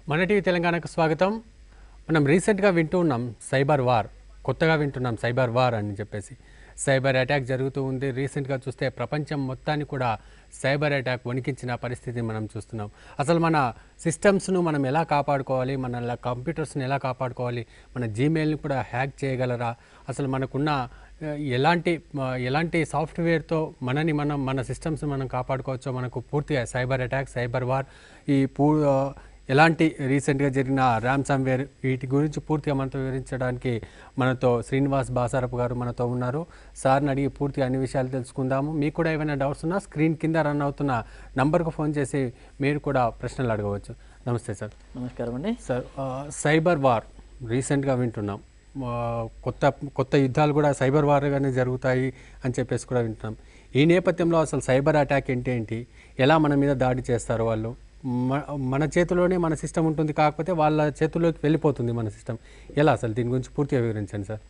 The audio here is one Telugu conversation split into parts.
మన టీవీ తెలంగాణకు స్వాగతం మనం రీసెంట్గా వింటూ ఉన్నాం సైబర్ వార్ కొత్తగా వింటున్నాం సైబర్ వార్ అని చెప్పేసి సైబర్ అటాక్ జరుగుతూ ఉంది రీసెంట్గా చూస్తే ప్రపంచం మొత్తాన్ని కూడా సైబర్ అటాక్ వణికించిన పరిస్థితి మనం చూస్తున్నాం అసలు మన సిస్టమ్స్ను మనం ఎలా కాపాడుకోవాలి మన కంప్యూటర్స్ని ఎలా కాపాడుకోవాలి మన జీమెయిల్ని కూడా హ్యాక్ చేయగలరా అసలు మనకున్న ఆ, ఎలాంటి ఆ, ఎలాంటి సాఫ్ట్వేర్తో మనని మనం మన సిస్టమ్స్ మనం కాపాడుకోవచ్చో మనకు పూర్తిగా సైబర్ అటాక్ సైబర్ వార్ ఈ పూ ఆ, ఎలాంటి రీసెంట్గా జరిగిన ర్యామ్సమ్వేర్ వీటి గురించి పూర్తిగా మనతో వివరించడానికి మనతో శ్రీనివాస్ బాసారపు గారు మనతో ఉన్నారు సార్ని అడిగి పూర్తిగా అన్ని విషయాలు తెలుసుకుందాము మీకు కూడా ఏమైనా డౌట్స్ ఉన్నా స్క్రీన్ కింద రన్ అవుతున్న నంబర్కు ఫోన్ చేసి మీరు కూడా ప్రశ్నలు అడగవచ్చు నమస్తే సార్ నమస్కారం అండి సార్ ఆ, సైబర్ వార్ రీసెంట్గా వింటున్నాం ఆ, కొత్త కొత్త యుద్ధాలు కూడా సైబర్ వార్గానే జరుగుతాయి అని చెప్పేసి కూడా వింటున్నాం ఈ నేపథ్యంలో అసలు సైబర్ అటాక్ ఏంటి ఏంటి ఎలా మన మీద దాడి చేస్తారు వాళ్ళు మ- మన చేతిలోనే మన సిస్టమ్ ఉంటుంది కాకపోతే వాళ్ళ చేతుల్లోకి వెళ్ళిపోతుంది మన సిస్టమ్ ఎలా అసలు దీని గురించి పూర్తిగా వివరించండి సార్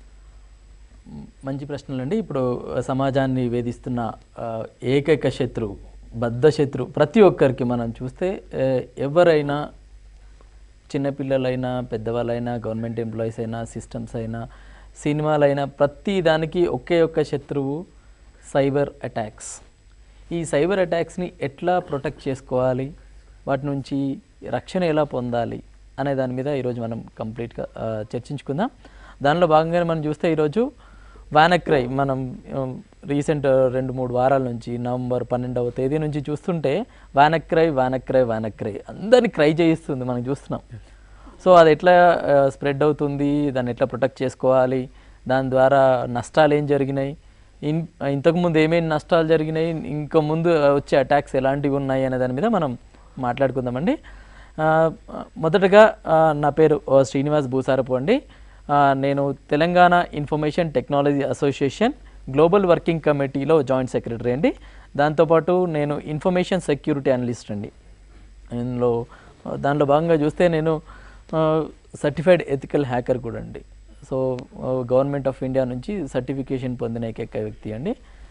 మ్, మంచి ప్రశ్నలు అండి ఇప్పుడు ఆ, సమాజాన్ని వేధిస్తున్న ఆ, ఏకైక శత్రువు బద్ధ శత్రువు ప్రతి ఒక్కరికి మనం చూస్తే ఏ, ఎవరైనా చిన్నపిల్లలైనా పెద్దవాళ్ళైనా గవర్నమెంట్ ఎంప్లాయీస్ అయినా సిస్టమ్స్ అయినా సినిమాలైనా ప్రతి దానికి ఒకే ఒక్క శత్రువు సైబర్ అటాక్స్ ఈ సైబర్ అటాక్స్ని ఎట్లా ప్రొటెక్ట్ చేసుకోవాలి వాటి నుంచి రక్షణ ఎలా పొందాలి అనే దాని మీద ఈరోజు మనం కంప్లీట్గా ఆ, చర్చించుకుందాం దానిలో భాగంగానే మనం చూస్తే ఈరోజు వానక్రై మనం రీసెంట్ రెండు మూడు వారాల నుంచి నవంబర్ పన్నెండవ తేదీ నుంచి చూస్తుంటే వానక్రై వానక్రై వానక్రై అందరినీ క్రై చేయిస్తుంది మనం చూస్తున్నాం సో అది ఎట్లా స్ప్రెడ్ అవుతుంది దాన్ని ఎట్లా ప్రొటెక్ట్ చేసుకోవాలి దాని ద్వారా నష్టాలు ఏం జరిగినాయి ఇన్ ఇంతకుముందు ఏమేమి నష్టాలు జరిగినాయి ఇంకా ముందు వచ్చే అటాక్స్ ఎలాంటివి ఉన్నాయి అనే దాని మీద మనం మాట్లాడుకుందామండి ఆ, మొదటగా ఆ, నా పేరు ఆ, శ్రీనివాస్ భూసారపు అండి ఆ, నేను Telangana information technology association global working కమిటీలో జాయింట్ సెక్రటరీ అండి దాంతోపాటు నేను ఇన్ఫర్మేషన్ సెక్యూరిటీ అనలిస్ట్ అండి ఇందులో ఆ, దానిలో భాగంగా చూస్తే నేను సర్టిఫైడ్ ఎథికల్ హ్యాకర్ కూడా అండి సో గవర్నమెంట్ ఆఫ్ ఇండియా నుంచి సర్టిఫికేషన్ పొందిన ఏకైక వ్యక్తి అండి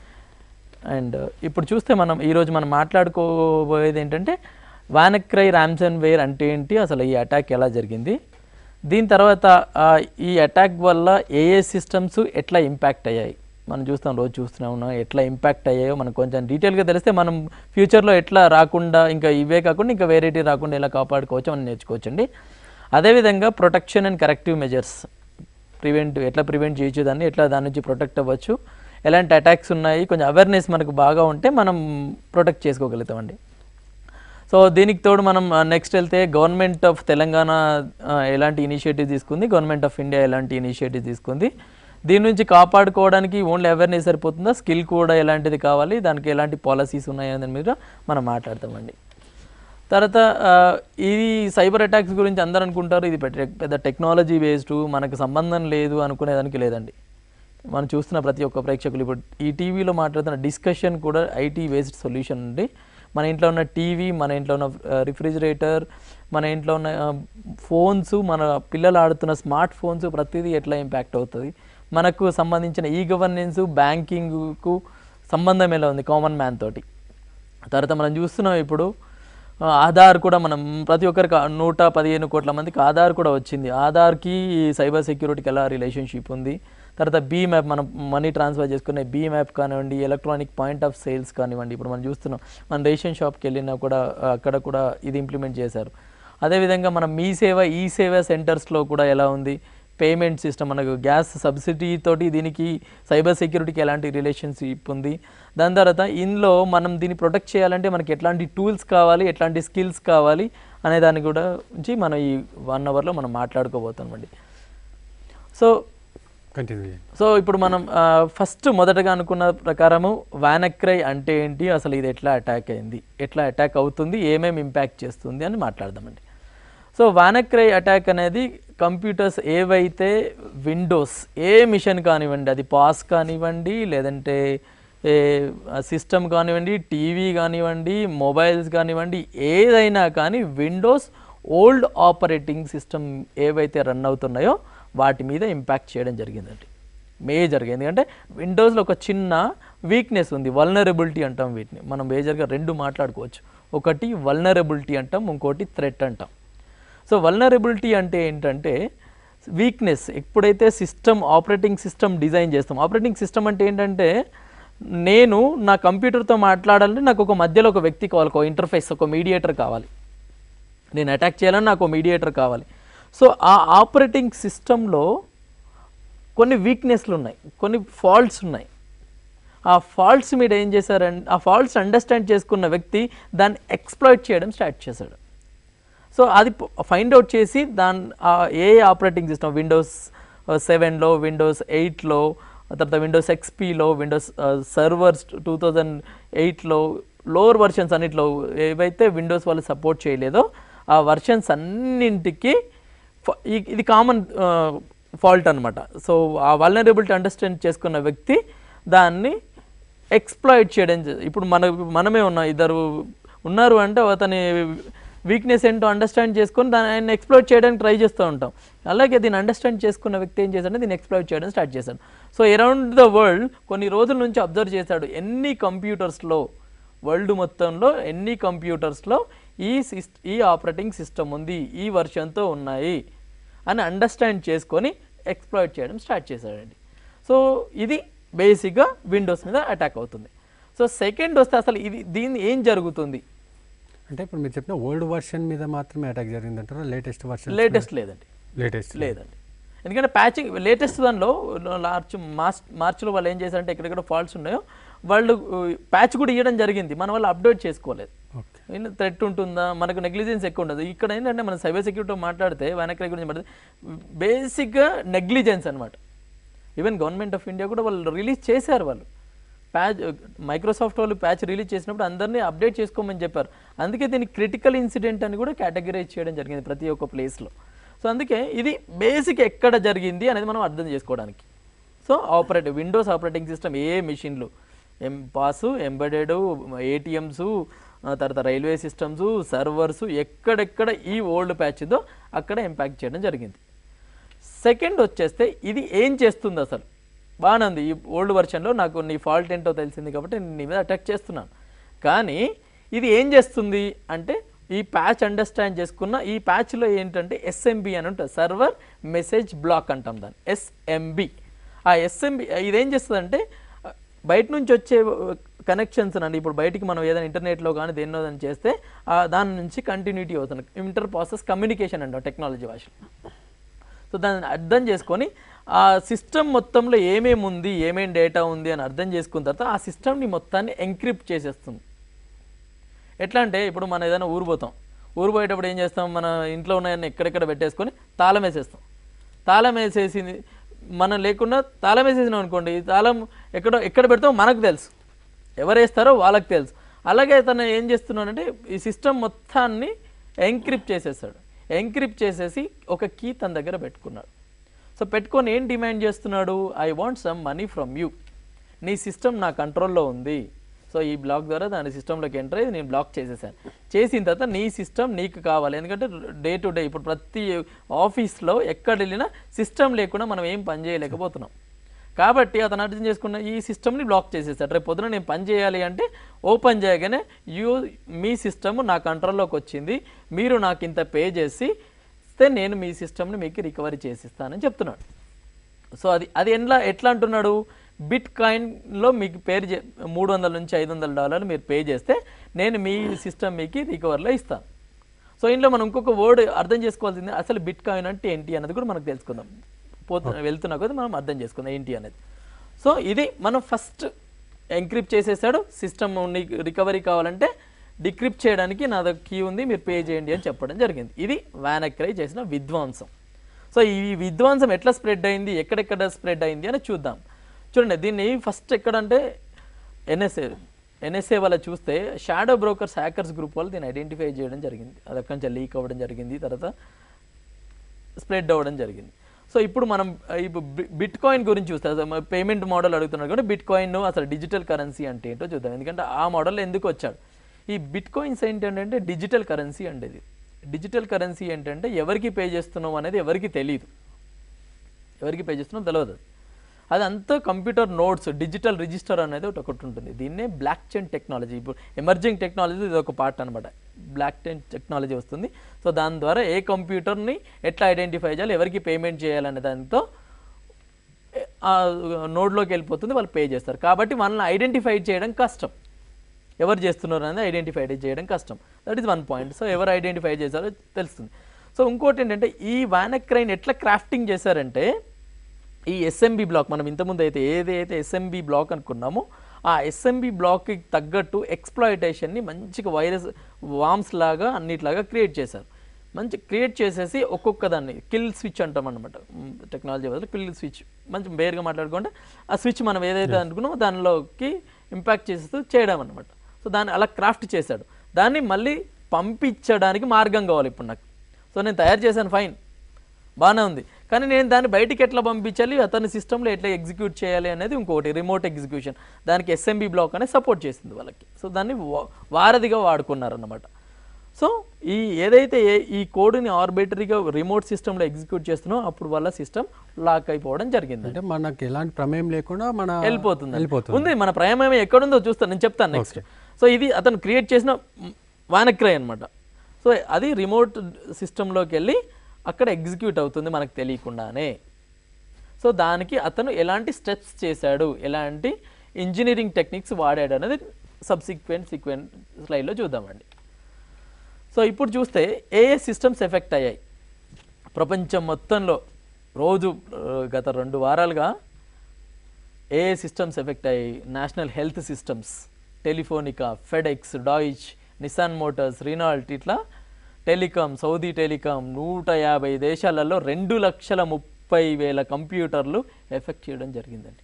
అండ్ ఇప్పుడు చూస్తే మనం ఈరోజు మనం మాట్లాడుకోబోయేది ఏంటంటే వానక్రై ర్యామ్సన్ వేర్ అంటే ఏంటి అసలు ఈ అటాక్ ఎలా జరిగింది దీని తర్వాత ఆ, ఈ అటాక్ వల్ల ఏ ఏ సిస్టమ్స్ ఎట్లా ఇంపాక్ట్ అయ్యాయి మనం చూస్తాం రోజు చూస్తూనే ఉన్నాం ఎట్లా ఇంపాక్ట్ అయ్యాయో మనకు కొంచెం డీటెయిల్గా తెలిస్తే మనం ఫ్యూచర్లో ఎట్లా రాకుండా ఇంకా ఇవే కాకుండా ఇంకా వేరేటి రాకుండా ఎలా కాపాడుకోవచ్చో మనం నేర్చుకోవచ్చండి అదేవిధంగా protection and corrective measures prevent ఎట్లా ప్రివెంట్ చేయొచ్చు దాన్ని ఎట్లా దాని నుంచి ప్రొటెక్ట్ అవ్వచ్చు ఎలాంటి అటాక్స్ ఉన్నాయి కొంచెం అవేర్నెస్ మనకు బాగా ఉంటే మనం ప్రొటెక్ట్ చేసుకోగలుగుతామండి సో దీనికి తోడు మనం నెక్స్ట్ వెళ్తే గవర్నమెంట్ ఆఫ్ తెలంగాణ ఆ, ఎలాంటి ఇనిషియేటివ్ తీసుకుంది గవర్నమెంట్ ఆఫ్ ఇండియా ఎలాంటి ఇనిషియేటివ్ తీసుకుంది దీని నుంచి కాపాడుకోవడానికి ఓన్లీ అవేర్నెస్ సరిపోతుందా స్కిల్ కూడా ఎలాంటిది కావాలి దానికి ఎలాంటి పాలసీస్ ఉన్నాయి దాని మీద మనం మాట్లాడతామండి తర్వాత ఆ, ఇది సైబర్ అటాక్స్ గురించి అందరూ అనుకుంటారు ఇది పెద్ద- పెద్ద టెక్నాలజీ బేస్డ్ మనకు సంబంధం లేదు అనుకునేదానికి లేదండి మనం చూస్తున్న ప్రతి ఒక్క ప్రేక్షకులు ఇప్పుడు ఈ టీవీలో మాట్లాడుతున్న డిస్కషన్ కూడా ఐటీ బేస్డ్ సొల్యూషన్ అండి మన ఇంట్లో ఉన్న టీవీ మన ఇంట్లో ఉన్న రిఫ్రిజిరేటర్ మన ఇంట్లో ఉన్న ఫోన్స్ మన పిల్లలు ఆడుతున్న స్మార్ట్ ఫోన్స్ ప్రతిదీ ఎట్లా ఇంపాక్ట్ అవుతుంది మనకు సంబంధించిన ఈ గవర్నెన్స్ బ్యాంకింగ్కు సంబంధం ఎలా ఉంది కామన్ మ్యాన్ తోటి తర్వాత మనం చూస్తున్నాం ఇప్పుడు ఆ, ఆధార్ కూడా మనం ప్రతి ఒక్కరికి ఆ నూట పదిహేను కోట్ల మందికి ఆధార్ కూడా వచ్చింది ఆధార్కి ఈ సైబర్ సెక్యూరిటీకి ఎలా రిలేషన్షిప్ ఉంది తర్వాత బీ మ్యాప్ మనం మనీ ట్రాన్స్ఫర్ చేసుకునే బీ మ్యాప్ కానివ్వండి ఎలక్ట్రానిక్ పాయింట్ ఆఫ్ సేల్స్ కానివ్వండి ఇప్పుడు మనం చూస్తున్నాం మన రేషన్ షాప్కి వెళ్ళినా కూడా ఆ, అక్కడ కూడా ఇది ఇంప్లిమెంట్ చేశారు అదేవిధంగా మనం మీ సేవ ఈ సేవ సెంటర్స్లో కూడా ఎలా ఉంది పేమెంట్ సిస్టమ్ మనకు గ్యాస్ సబ్సిడీ తోటి దీనికి సైబర్ సెక్యూరిటీకి ఎలాంటి రిలేషన్షిప్ ఉంది దాని తర్వాత ఇందులో మనం దీన్ని ప్రొటెక్ట్ చేయాలంటే మనకి ఎట్లాంటి టూల్స్ కావాలి ఎట్లాంటి స్కిల్స్ కావాలి అనే దాని కూడా నుంచి మనం ఈ వన్ అవర్లో మనం మాట్లాడుకోబోతామండి సో కంటిన్యూ చేయండి సో ఇప్పుడు మనం ఫస్ట్ మొదటగా అనుకున్న ప్రకారము వానక్రై అంటే ఏంటి అసలు ఇది ఎట్లా అటాక్ అయింది ఎట్లా అటాక్ అవుతుంది ఏమేమి ఇంపాక్ట్ చేస్తుంది అని మాట్లాడదామండి సో వానక్రై అటాక్ అనేది కంప్యూటర్స్ ఏవైతే విండోస్ ఏ మిషన్ కానివ్వండి అది పాస్ కానివ్వండి లేదంటే ఏ సిస్టమ్ కానివ్వండి టీవీ కానివ్వండి మొబైల్స్ కానివ్వండి ఏదైనా కానీ విండోస్ ఓల్డ్ ఆపరేటింగ్ సిస్టమ్ ఏవైతే రన్ అవుతున్నాయో వాటి మీద ఇంపాక్ట్ చేయడం జరిగిందండి మేజర్గా ఎందుకంటే విండోస్లో ఒక చిన్న వీక్నెస్ ఉంది వల్నరబిలిటీ అంటాం వీటిని మనం మేజర్గా రెండు మాట్లాడుకోవచ్చు ఒకటి వల్నరబిలిటీ అంటాం ఇంకోటి థ్రెట్ అంటాం సో వల్నరబిలిటీ అంటే ఏంటంటే వీక్నెస్ ఎప్పుడైతే సిస్టమ్ ఆపరేటింగ్ సిస్టమ్ డిజైన్ చేస్తాం ఆపరేటింగ్ సిస్టమ్ అంటే ఏంటంటే నేను నా కంప్యూటర్తో మాట్లాడాలంటే నాకు ఒక మధ్యలో ఒక వ్యక్తి కావాలి ఒక ఇంటర్ఫేస్ ఒక మీడియేటర్ కావాలి నేను అటాక్ చేయాలని నాకు మీడియేటర్ కావాలి సో ఆ ఆపరేటింగ్ సిస్టంలో కొన్ని వీక్నెస్లు ఉన్నాయి కొన్ని ఫాల్ట్స్ ఉన్నాయి ఆ ఫాల్ట్స్ మీరు ఏం చేశారంటే ఆ ఫాల్ట్స్ అండర్స్టాండ్ చేసుకున్న వ్యక్తి దాన్ని ఎక్స్ప్లాయిట్ చేయడం స్టార్ట్ చేశాడు సో అది ఫైండ్ అవుట్ చేసి దాని ఆ ఏ ఆపరేటింగ్ సిస్టమ్ విండోస్ సెవెన్లో విండోస్ ఎయిట్లో తర్వాత విండోస్ ఎక్స్పీలో విండోస్ సర్వర్స్ టూ థౌజండ్ ఎయిట్లో లోవర్ వర్షన్స్ అన్నిట్లో ఏవైతే విండోస్ వాళ్ళు సపోర్ట్ చేయలేదో ఆ వర్షన్స్ అన్నింటికి ఫ- ఈ- ఇది కామన్ ఫాల్ట్ అనమాట సో ఆ వల్నరబిలిటీ అండర్స్టాండ్ చేసుకున్న వ్యక్తి దాన్ని ఎక్స్ప్లాయిట్ చేయడం జ- ఇప్పుడు మన మనమే ఉన్నాం ఇద్దరు ఉన్నారు అంటే అతని వీక్నెస్ ఏంటో అండర్స్టాండ్ చేసుకొని దాన్ని ఆయన ఎక్స్ప్లోర్ చేయడానికి ట్రై చేస్తూ ఉంటాం అలాగే దీన్ని అండర్స్టాండ్ చేసుకున్న వ్యక్తి ఏం చేశాడంటే దీన్ని ఎక్స్ప్లోర్ చేయడం స్టార్ట్ చేశాడు సో అరౌండ్ ద వరల్డ్ కొన్ని రోజుల నుంచి అబ్జర్వ్ చేశాడు ఎన్ని కంప్యూటర్స్లో వరల్డ్ మొత్తంలో ఎన్ని కంప్యూటర్స్లో ఈ సిస్ ఈ ఆపరేటింగ్ సిస్టమ్ ఉంది ఈ వర్షన్తో ఉన్నాయి అని అండర్స్టాండ్ చేసుకొని ఎక్స్ప్లాయిట్ చేయడం స్టార్ట్ చేశాడండి సో ఇది బేసిక్గా విండోస్ మీద అటాక్ అవుతుంది సో సెకండ్ వస్తే అసలు ఇది దీన్ని ఏం జరుగుతుంది అంటే ఇప్పుడు మీరు చెప్పిన ఓల్డ్ వర్షన్ మీద మాత్రమే అటాక్ జరిగింది అంటారా లేటెస్ట్ వర్షన్ లేటెస్ట్ లేదండి లేటెస్ట్ లేదండి ఎందుకంటే ప్యాచింగ్ లేటెస్ట్ దానిలో మార్చ్ మార్చ్ మార్చిలో వాళ్ళు ఏం చేశారంటే ఎక్కడెక్కడ ఫాల్ట్స్ ఉన్నాయో వాళ్ళు ప్యాచ్ కూడా ఇవ్వడం జరిగింది మన వాళ్ళు అప్డేట్ చేసుకోలేదు ఓకే థ్రెట్ ఉంటుందా మనకు నెగ్లిజెన్స్ ఎక్కువ ఉండదు ఇక్కడ ఏంటంటే మన సైబర్ సెక్యూరిటీ మాట్లాడితే వెనక్కి గురించి మాట్లాడితే బేసిక్గా నెగ్లిజెన్స్ అనమాట ఈవెన్ గవర్నమెంట్ ఆఫ్ ఇండియా కూడా వాళ్ళు రిలీజ్ చేశారు వాళ్ళు ప్యాచ్ మైక్రోసాఫ్ట్ వాళ్ళు ప్యాచ్ రిలీజ్ చేసినప్పుడు అందరినీ అప్డేట్ చేసుకోమని చెప్పారు అందుకే దీన్ని క్రిటికల్ ఇన్సిడెంట్ అని కూడా కేటగరైజ్ చేయడం జరిగింది ప్రతి ఒక్క ప్లేస్లో సో అందుకే ఇది బేసిక్ ఎక్కడ జరిగింది అనేది మనం అర్థం చేసుకోవడానికి so operative Windows operating system ఏ మిషన్లు ఎం పాసు ఎంబెడెడ్ ఏటీఎమ్స్ తర్వాత రైల్వే సిస్టమ్స్ సర్వర్స్ ఎక్కడెక్కడ ఈ ఓల్డ్ ప్యాచ్ ఉందో అక్కడ ఇంపాక్ట్ చేయడం జరిగింది సెకండ్ వచ్చేస్తే ఇది ఏం చేస్తుంది అసలు బాగానే ఉంది ఈ ఓల్డ్ వర్షన్లో నాకు నీ ఫాల్ట్ ఏంటో తెలిసింది కాబట్టి నేను నీ మీద అటాక్ చేస్తున్నాను కానీ ఇది ఏం చేస్తుంది అంటే ఈ ప్యాచ్ అండర్స్టాండ్ చేసుకున్న ఈ ప్యాచ్లో ఏంటంటే ఎస్ఎంబి అని ఉంటుంది సర్వర్ మెసేజ్ బ్లాక్ అంటాం దాన్ని ఎస్ఎంబి ఆ ఎస్ఎంబి ఇదేం చేస్తుందంటే బయట నుంచి వచ్చే కనెక్షన్స్ అండి ఇప్పుడు బయటికి మనం ఏదైనా ఇంటర్నెట్లో కానీ దేన్నో దాన్ని చేస్తే ఆ దాని నుంచి కంటిన్యూటీ అవుతుంది ఇంటర్ ప్రాసెస్ కమ్యూనికేషన్ అంటాం టెక్నాలజీ భాషలో సో దాన్ని అర్థం చేసుకొని ఆ సిస్టమ్ మొత్తంలో ఏమేమి ఉంది ఏమేమి డేటా ఉంది అని అర్థం చేసుకున్న తర్వాత ఆ సిస్టమ్ని మొత్తాన్ని ఎంక్రిప్ట్ చేసేస్తుంది ఎట్లా అంటే ఇప్పుడు మనం ఏదైనా ఊరు పోతాం ఊరు పోయేటప్పుడు ఏం చేస్తాం మన ఇంట్లో ఉన్నాయన్నీ ఎక్కడెక్కడ పెట్టేసుకొని తాళం వేసేస్తాం తాళం వేసేసింది మనం లేకుండా తాళం వేసేసినాం అనుకోండి ఈ తాళం ఎక్కడ ఎక్కడ పెడతాం మనకు తెలుసు ఎవరు వేస్తారో వాళ్ళకి తెలుసు అలాగే తను ఏం చేస్తున్నాడంటే ఈ సిస్టమ్ మొత్తాన్ని ఎంక్రిప్ట్ చేసేస్తాడు ఎంక్రిప్ట్ చేసేసి ఒక కీ తన దగ్గర పెట్టుకున్నాడు సో పెట్టుకొని ఏం డిమాండ్ చేస్తున్నాడు I want some money from you నీ సిస్టమ్ నా కంట్రోల్లో ఉంది సో ఈ బ్లాక్ ద్వారా దాని సిస్టంలోకి ఎంటర్ అయ్యి నేను బ్లాక్ చేసేసాను చేసిన తర్వాత నీ సిస్టమ్ నీకు కావాలి ఎందుకంటే డే టు డే ఇప్పుడు ప్రతి ఆఫీస్లో ఎక్కడ వెళ్ళినా సిస్టమ్ లేకుండా మనం ఏం పని చేయలేకపోతున్నాం కాబట్టి అతను అర్థం చేసుకున్న ఈ సిస్టమ్ని బ్లాక్ చేసేసాడు రేపు పొద్దున నేను పని చేయాలి అంటే ఓపెన్ చేయగానే యూ మీ సిస్టమ్ నా కంట్రోల్లోకి వచ్చింది మీరు నాకు ఇంత పే చేసి ఇస్తే నేను మీ సిస్టమ్ని మీకు రికవరీ చేసిస్తానని చెప్తున్నాడు సో అది అది ఎట్లా ఎట్లా అంటున్నాడు బిట్ కాయిన్లో మీకు పేరు చే మూడు వందల నుంచి ఐదు వందల డాలర్లు మీరు పే చేస్తే నేను మీ సిస్టమ్ మీకు రికవర్లో ఇస్తాను సో ఇంట్లో మనం ఇంకొక వర్డ్ అర్థం చేసుకోవాల్సింది అసలు బిట్ కాయిన్ అంటే ఏంటి అన్నది కూడా మనకు తెలుసుకుందాం పోతు వెళ్తున్నా కొద్దీ మనం అర్థం చేసుకుందాం ఏంటి అనేది సో ఇది మనం ఫస్ట్ ఎంక్రిప్ట్ చేసేసాడు సిస్టమ్ రికవరీ కావాలంటే డిక్రిప్ట్ చేయడానికి నా దగ్గర కీ ఉంది మీరు పే చేయండి అని చెప్పడం జరిగింది ఇది వానక్రై చేసిన విధ్వంసం సో ఈ విధ్వంసం ఎట్లా స్ప్రెడ్ అయింది ఎక్కడెక్కడ స్ప్రెడ్ అయింది అని చూద్దాం చూడండి దీన్ని ఫస్ట్ ఎక్కడంటే ఎన్ఎస్ఏ ఎన్ఎస్ఏ వాళ్ళ చూస్తే షాడో బ్రోకర్స్ హ్యాకర్స్ గ్రూప్ వాళ్ళు దీన్ని ఐడెంటిఫై చేయడం జరిగింది అది అక్కడి నుంచి లీక్ అవ్వడం జరిగింది తర్వాత స్ప్రెడ్ అవ్వడం జరిగింది సో ఇప్పుడు మనం ఆ, ఇప్పుడు బిట్ కాయిన్ గురించి చూస్తే పేమెంట్ మోడల్ అడుగుతున్నాడు కాబట్టి బిట్ కాయిన్ అసలు డిజిటల్ కరెన్సీ అంటే ఏంటో చూద్దాం ఎందుకంటే ఆ మోడల్ ఎందుకు వచ్చాడు ఈ బిట్ కాయిన్స్ ఏంటంటే డిజిటల్ కరెన్సీ అంటే ఇది డిజిటల్ కరెన్సీ ఏంటంటే ఎవరికి పే చేస్తున్నాం అనేది ఎవరికి తెలియదు ఎవరికి పే చేస్తున్నాం తెలియదు అది అంతా కంప్యూటర్ నోట్స్ డిజిటల్ రిజిస్టర్ అనేది ఒకటి ఒకటి ఉంటుంది దీన్నే బ్లాక్ చైన్ టెక్నాలజీ ఇప్పుడు ఎమర్జింగ్ టెక్నాలజీ ఇది ఒక పార్ట్ అనమాట బ్లాక్ టెన్ టెక్నాలజీ వస్తుంది సో దాని ద్వారా ఏ కంప్యూటర్ని ఎట్లా ఐడెంటిఫై చేయాలి ఎవరికి పేమెంట్ చేయాలనే దానితో ఆ నోడ్లోకి వెళ్ళిపోతుంది వాళ్ళు పే చేస్తారు కాబట్టి మనల్ని ఐడెంటిఫై చేయడం కష్టం ఎవరు చేస్తున్నారు అనేది ఐడెంటిఫై చేయడం కష్టం that is one point so ఎవరు ఐడెంటిఫై చేశారో తెలుస్తుంది సో ఇంకోటి ఏంటంటే ఈ వానక్రైన్ ఎట్లా క్రాఫ్టింగ్ చేశారంటే ఈ ఎస్ఎంబి బ్లాక్ మనం ఇంతకుముందు అయితే ఏదైతే ఎస్ఎంబి బ్లాక్ అనుకున్నామో ఆ ఎస్ఎంబి బ్లాక్కి తగ్గట్టు ఎక్స్ప్లాయిటేషన్ని మంచిగా వైరస్ వామ్స్ లాగా అన్నిట్లాగా క్రియేట్ చేశారు మంచి క్రియేట్ చేసేసి ఒక్కొక్క దాన్ని కిల్ స్విచ్ అంటాం అనమాట టెక్నాలజీ వల్ల కిల్ స్విచ్ మంచి బేర్గా మాట్లాడుకుంటే ఆ స్విచ్ మనం ఏదైతే అనుకున్నామో దానిలోకి ఇంపాక్ట్ చేస్తూ చేయడం అనమాట సో దాన్ని అలా క్రాఫ్ట్ చేశాడు దాన్ని మళ్ళీ పంపించడానికి మార్గం కావాలి ఇప్పుడు నాకు సో నేను తయారు చేశాను ఫైన్ బాగానే ఉంది కానీ నేను దాన్ని బయటికి ఎట్లా పంపించాలి అతని సిస్టంలో ఎట్లా ఎగ్జిక్యూట్ చేయాలి అనేది ఇంకోటి రిమోట్ ఎగ్జిక్యూషన్ దానికి ఎస్ఎంబి బ్లాక్ అనేది సపోర్ట్ చేసింది వాళ్ళకి సో దాన్ని వా- వారధిగా వాడుకున్నారన్నమాట సో ఈ ఏదైతే ఏ- ఈ కోడ్ని ఆర్బిటరీగా రిమోట్ సిస్టంలో ఎగ్జిక్యూట్ చేస్తున్నామో అప్పుడు వాళ్ళ సిస్టమ్ లాక్ అయిపోవడం జరిగింది అంటే మనకి ఎలాంటి ప్రమేయం లేకుండా మన వెళ్ళిపోతుంది వెళ్ళిపోతుంది ఉంది మన ప్రయాణం ఎక్కడుందో చూస్తాను నేను చెప్తాను నెక్స్ట్ సో ఇది అతను క్రియేట్ చేసిన వానక్రై అనమాట సో అది రిమోట్ సిస్టంలోకి వెళ్ళి అక్కడ ఎగ్జిక్యూట్ అవుతుంది మనకు తెలియకుండానే సో దానికి అతను ఎలాంటి స్టెప్స్ చేశాడు ఎలాంటి ఇంజనీరింగ్ టెక్నిక్స్ వాడాడు అనేది సబ్సిక్వెంట్ సీక్వెంట్ స్లైడ్లో చూద్దామండి సో ఇప్పుడు చూస్తే ఏ ఏ సిస్టమ్స్ ఎఫెక్ట్ అయ్యాయి ప్రపంచం మొత్తంలో రోజు ఆ, గత రెండు వారాలుగా ఏ సిస్టమ్స్ ఎఫెక్ట్ అయ్యాయి national health systems Telefonica FedEx Deutsche Nissan Motors Renault ఇట్లా టెలికాం సౌదీ టెలికాం నూట యాభై దేశాలలో రెండు లక్షల ముప్పై వేల కంప్యూటర్లు ఎఫెక్ట్ చేయడం జరిగిందండి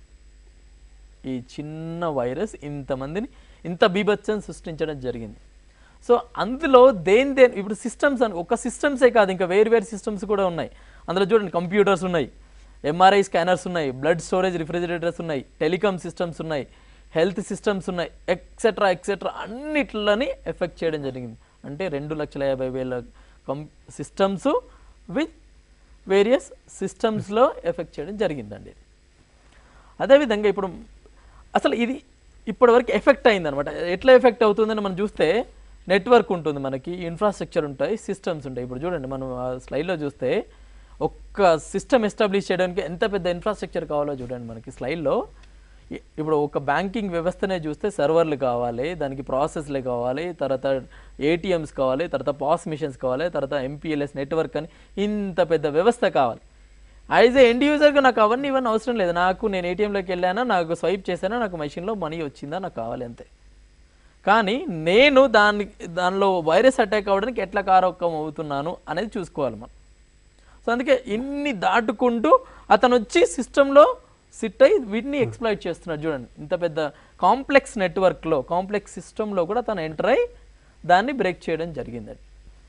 ఈ చిన్న వైరస్ ఇంతమందిని ఇంత బీభత్సం సృష్టించడం జరిగింది సో అందులో దేని దేని ఇప్పుడు సిస్టమ్స్ అని ఒక సిస్టమ్సే కాదు ఇంకా వేరు వేరు సిస్టమ్స్ కూడా ఉన్నాయి అందులో చూడండి కంప్యూటర్స్ ఉన్నాయి ఎంఆర్ఐ స్కానర్స్ ఉన్నాయి బ్లడ్ స్టోరేజ్ రిఫ్రిజిరేటర్స్ ఉన్నాయి టెలికామ్ సిస్టమ్స్ ఉన్నాయి హెల్త్ సిస్టమ్స్ ఉన్నాయి ఎక్సెట్రా ఎక్సెట్రా అన్నిట్లని ఎఫెక్ట్ చేయడం జరిగింది అంటే రెండు లక్షల యాభై వేల కం సిస్టమ్స్ విత్ వేరియస్ సిస్టమ్స్లో ఎఫెక్ట్ చేయడం జరిగిందండి అదేవిధంగా ఇప్పుడు అసలు ఇది ఇప్పటివరకు ఎఫెక్ట్ అయింది అనమాట ఎట్లా ఎఫెక్ట్ అవుతుందని మనం చూస్తే నెట్వర్క్ ఉంటుంది మనకి ఇన్ఫ్రాస్ట్రక్చర్ ఉంటాయి సిస్టమ్స్ ఉంటాయి ఇప్పుడు చూడండి మనం ఆ స్లైడ్లో చూస్తే ఒక్క సిస్టమ్ ఎస్టాబ్లిష్ చేయడానికి ఎంత పెద్ద ఇన్ఫ్రాస్ట్రక్చర్ కావాలో చూడండి మనకి స్లైడ్లో ఇ- ఇప్పుడు ఒక బ్యాంకింగ్ వ్యవస్థనే చూస్తే సర్వర్లు కావాలి దానికి ప్రాసెస్లే కావాలి తర్వాత ఏటీఎంస్ కావాలి తర్వాత పాస్ మిషన్స్ కావాలి తర్వాత ఎంపీఎల్ఎస్ నెట్వర్క్ అని ఇంత పెద్ద వ్యవస్థ కావాలి యాజ్ ఏ ఎండ్ యూజర్గా నాకు అవన్నీ ఇవన్నీ అవసరం లేదు నాకు నేను ఏటీఎంలోకి వెళ్ళానా నాకు స్వైప్ చేశానా నాకు మెషిన్లో మనీ వచ్చిందా నాకు కావాలి అంతే కానీ నేను దాని దానిలో వైరస్ అటాక్ అవ్వడానికి ఎట్లా కారకం అవుతున్నాను అనేది చూసుకోవాలి మనం సో అందుకే ఇన్ని దాటుకుంటూ అతను వచ్చి సిస్టంలో సిట్ అయ్యి వీటిని ఎక్స్ప్లాయిట్ చేస్తున్నాడు చూడండి ఇంత పెద్ద కాంప్లెక్స్ నెట్వర్క్లో కాంప్లెక్స్ సిస్టంలో కూడా తను ఎంటర్ అయ్యి దాన్ని బ్రేక్ చేయడం జరిగిందండి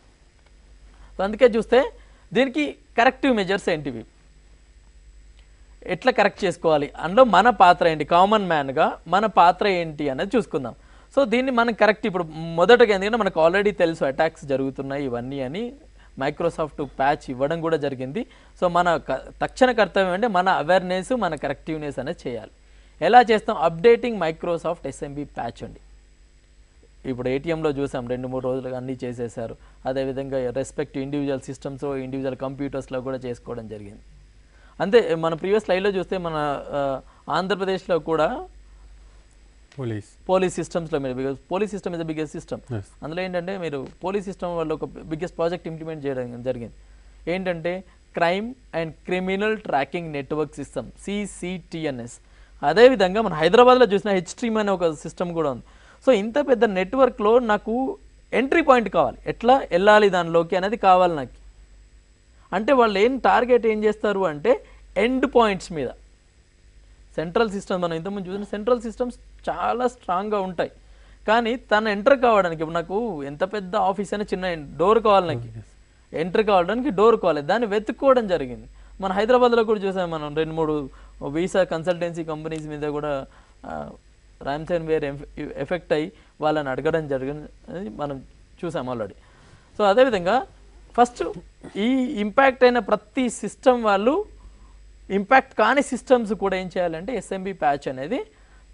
సో అందుకే చూస్తే దీనికి కరెక్టివ్ మెజర్స్ ఏంటివి ఎట్లా కరెక్ట్ చేసుకోవాలి అందులో మన పాత్ర ఏంటి కామన్ మ్యాన్గా మన పాత్ర ఏంటి అనేది చూసుకుందాం సో దీన్ని మనం కరెక్ట్ ఇప్పుడు మొదటగా ఎందుకంటే మనకు ఆల్రెడీ తెలుసు అటాక్స్ జరుగుతున్నాయి ఇవన్నీ అని మైక్రోసాఫ్ట్ ప్యాచ్ ఇవ్వడం కూడా జరిగింది సో మన క- తక్షణ కర్తవ్యం అంటే మన అవేర్నెస్ మన కరెక్టివ్నెస్ అనేది చేయాలి ఎలా చేస్తాం అప్డేటింగ్ మైక్రోసాఫ్ట్ ఎస్ఎంబి ప్యాచ్ అండి ఇప్పుడు ఏటీఎంలో చూసాం రెండు మూడు రోజులుగా అన్నీ చేసేసారు అదేవిధంగా రెస్పెక్ట్ ఇండివిజువల్ సిస్టమ్స్ ఇండివిజువల్ కంప్యూటర్స్లో కూడా చేసుకోవడం జరిగింది అంతే మన ప్రీవియస్ స్లైడ్లో చూస్తే మన ఆ, ఆంధ్రప్రదేశ్లో కూడా పోలీస్ పోలీస్ సిస్టమ్స్లో మీరు because police system is the biggest system Yes. అందులో ఏంటంటే మీరు పోలీస్ సిస్టమ్ వాళ్ళు ఒక బిగ్గెస్ట్ ప్రాజెక్ట్ ఇంప్లిమెంట్ చేయడం జరిగింది ఏంటంటే crime and criminal tracking network system CCTNS అదేవిధంగా మన హైదరాబాద్లో చూసిన హెచ్ స్ట్రీమ్ అనే ఒక సిస్టమ్ కూడా ఉంది సో ఇంత పెద్ద నెట్వర్క్లో నాకు ఎంట్రీ పాయింట్ కావాలి ఎట్లా వెళ్ళాలి దానిలోకి అనేది కావాలి నాకు అంటే వాళ్ళు ఏం టార్గెట్ ఏం చేస్తారు అంటే ఎండ్ పాయింట్స్ మీద సెంట్రల్ సిస్టమ్ మనం ఇంతకుముందు చూసిన సెంట్రల్ సిస్టమ్స్ చాలా స్ట్రాంగ్గా ఉంటాయి కానీ తను ఎంటర్ కావడానికి ఇప్పుడు నాకు ఎంత పెద్ద ఆఫీస్ అయినా చిన్న డోర్ కావాలి నాకు ఎంటర్ కావడానికి డోర్ కావాలి దాన్ని వెతుక్కోవడం జరిగింది మన హైదరాబాద్లో కూడా చూసాం మనం రెండు మూడు వీసా కన్సల్టెన్సీ కంపెనీస్ మీద కూడా ర్యామ్సైన్ వేర్ ఎఫెక్ట్ అయ్యి వాళ్ళని అడగడం జరిగింది అది మనం చూసాం ఆల్రెడీ సో అదేవిధంగా ఫస్ట్ ఈ ఇంపాక్ట్ అయిన ప్రతి సిస్టమ్ వాళ్ళు ఇంపాక్ట్ కాని సిస్టమ్స్ కూడా ఏం చేయాలంటే ఎస్ఎంబి ప్యాచ్ అనేది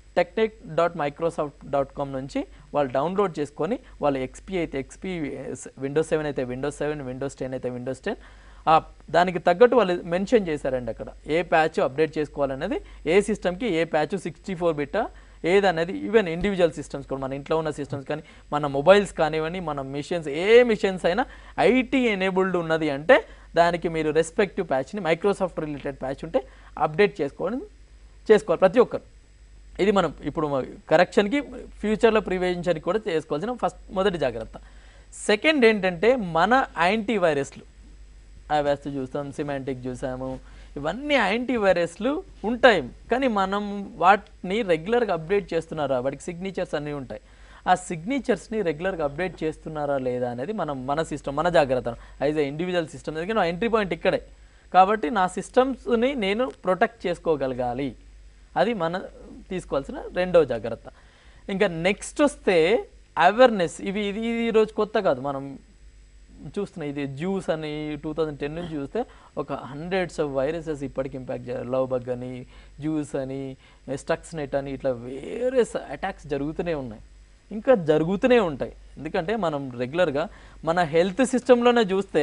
technet dot Microsoft dot com నుంచి వాళ్ళు డౌన్లోడ్ చేసుకొని వాళ్ళు ఎక్స్పీ అయితే ఎక్స్పీ విండోస్ సెవెన్ అయితే విండోస్ సెవెన్ విండోస్ టెన్ అయితే విండోస్ టెన్ ఆ దానికి తగ్గట్టు వాళ్ళు మెన్షన్ చేశారండి అక్కడ ఏ ప్యాచ్ అప్డేట్ చేసుకోవాలనేది ఏ సిస్టమ్కి ఏ ప్యాచ్ సిక్స్టీ ఫోర్ బిట్టా ఏదనేది ఈవెన్ ఇండివిజువల్ సిస్టమ్స్ కూడా మన ఇంట్లో ఉన్న సిస్టమ్స్ కానీ మన మొబైల్స్ కానివ్వండి మన మిషన్స్ ఏ మిషన్స్ అయినా ఐటీ ఎనేబుల్డ్ ఉన్నది అంటే దానికి మీరు రెస్పెక్టివ్ ప్యాచ్ని మైక్రోసాఫ్ట్ రిలేటెడ్ ప్యాచ్ ఉంటే అప్డేట్ చేసుకోవడం చేసుకోవాలి ప్రతి ఒక్కరు ఇది మనం ఇప్పుడు కరెక్షన్కి ఫ్యూచర్లో ప్రివెన్షన్కి కూడా చేసుకోవాల్సిన ఫస్ట్ మొదటి జాగ్రత్త సెకండ్ ఏంటంటే మన యాంటీ వైరస్లు అవాస్ట్ చూస్తాం సిమాంటిక్ చూసాము ఇవన్నీ యాంటీ వైరస్లు ఉంటాయి కానీ మనం వాటిని రెగ్యులర్గా అప్డేట్ చేస్తున్నారా వాటికి సిగ్నేచర్స్ అన్నీ ఉంటాయి ఆ సిగ్నేచర్స్ని రెగ్యులర్గా అప్డేట్ చేస్తున్నారా లేదా అనేది మనం మన సిస్టమ్ మన జాగ్రత్త యాజ్ ఏ ఇండివిజువల్ సిస్టమ్ ఎందుకంటే నా ఎంట్రీ పాయింట్ ఇక్కడే కాబట్టి నా సిస్టమ్స్ని నేను ప్రొటెక్ట్ చేసుకోగలగాలి అది మన తీసుకోవాల్సిన రెండవ జాగ్రత్త ఇంకా నెక్స్ట్ వస్తే అవేర్నెస్ ఇవి ఇది ఇది ఈరోజు కొత్త కాదు మనం చూస్తున్నాం ఇది జ్యూస్ అని టూ థౌజండ్ టెన్ నుంచి చూస్తే ఒక హండ్రెడ్స్ ఆఫ్ వైరసెస్ ఇప్పటికి ఇంపాక్ట్ చేయాలి లవ్ బగ్ అని జ్యూస్ అని స్టక్స్ నెట్ అని ఇట్లా వేరే అటాక్స్ జరుగుతూనే ఉన్నాయి ఇంకా జరుగుతూనే ఉంటాయి ఎందుకంటే మనం రెగ్యులర్గా మన హెల్త్ సిస్టంలోనే చూస్తే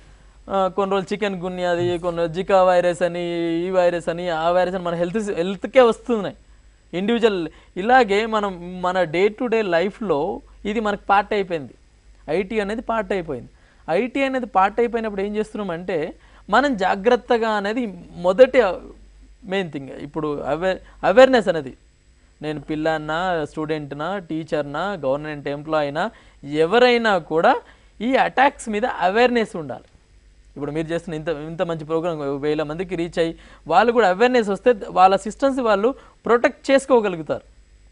ఆ, కొన్ని రోజులు చికెన్ గున్యాది కొన్ని రోజులు జికా వైరస్ అని ఈ వైరస్ అని ఆ వైరస్ అని మన హెల్త్ హెల్త్కే వస్తున్నాయి ఇండివిజువల్ ఇలాగే మనం మన డే టు డే లైఫ్లో ఇది మనకు పార్ట్ అయిపోయింది ఐటీ అనేది పార్ట్ అయిపోయింది ఐటీ అనేది పార్ట్ అయిపోయినప్పుడు ఏం చేస్తున్నామంటే మనం జాగ్రత్తగా అనేది మొదటి మెయిన్ థింగ్ ఇప్పుడు అవేర్ అవేర్నెస్ అనేది నేను పిల్లన్నా స్టూడెంట్నా టీచర్నా గవర్నమెంట్ ఎంప్లాయ్ అయినా ఎవరైనా కూడా ఈ అటాక్స్ మీద అవేర్నెస్ ఉండాలి ఇప్పుడు మీరు చేస్తున్న ఇంత ఇంత మంచి ప్రోగ్రామ్ వేల మందికి రీచ్ అయ్యి వాళ్ళు కూడా అవేర్నెస్ వస్తే వాళ్ళ సిస్టమ్స్ వాళ్ళు ప్రొటెక్ట్ చేసుకోగలుగుతారు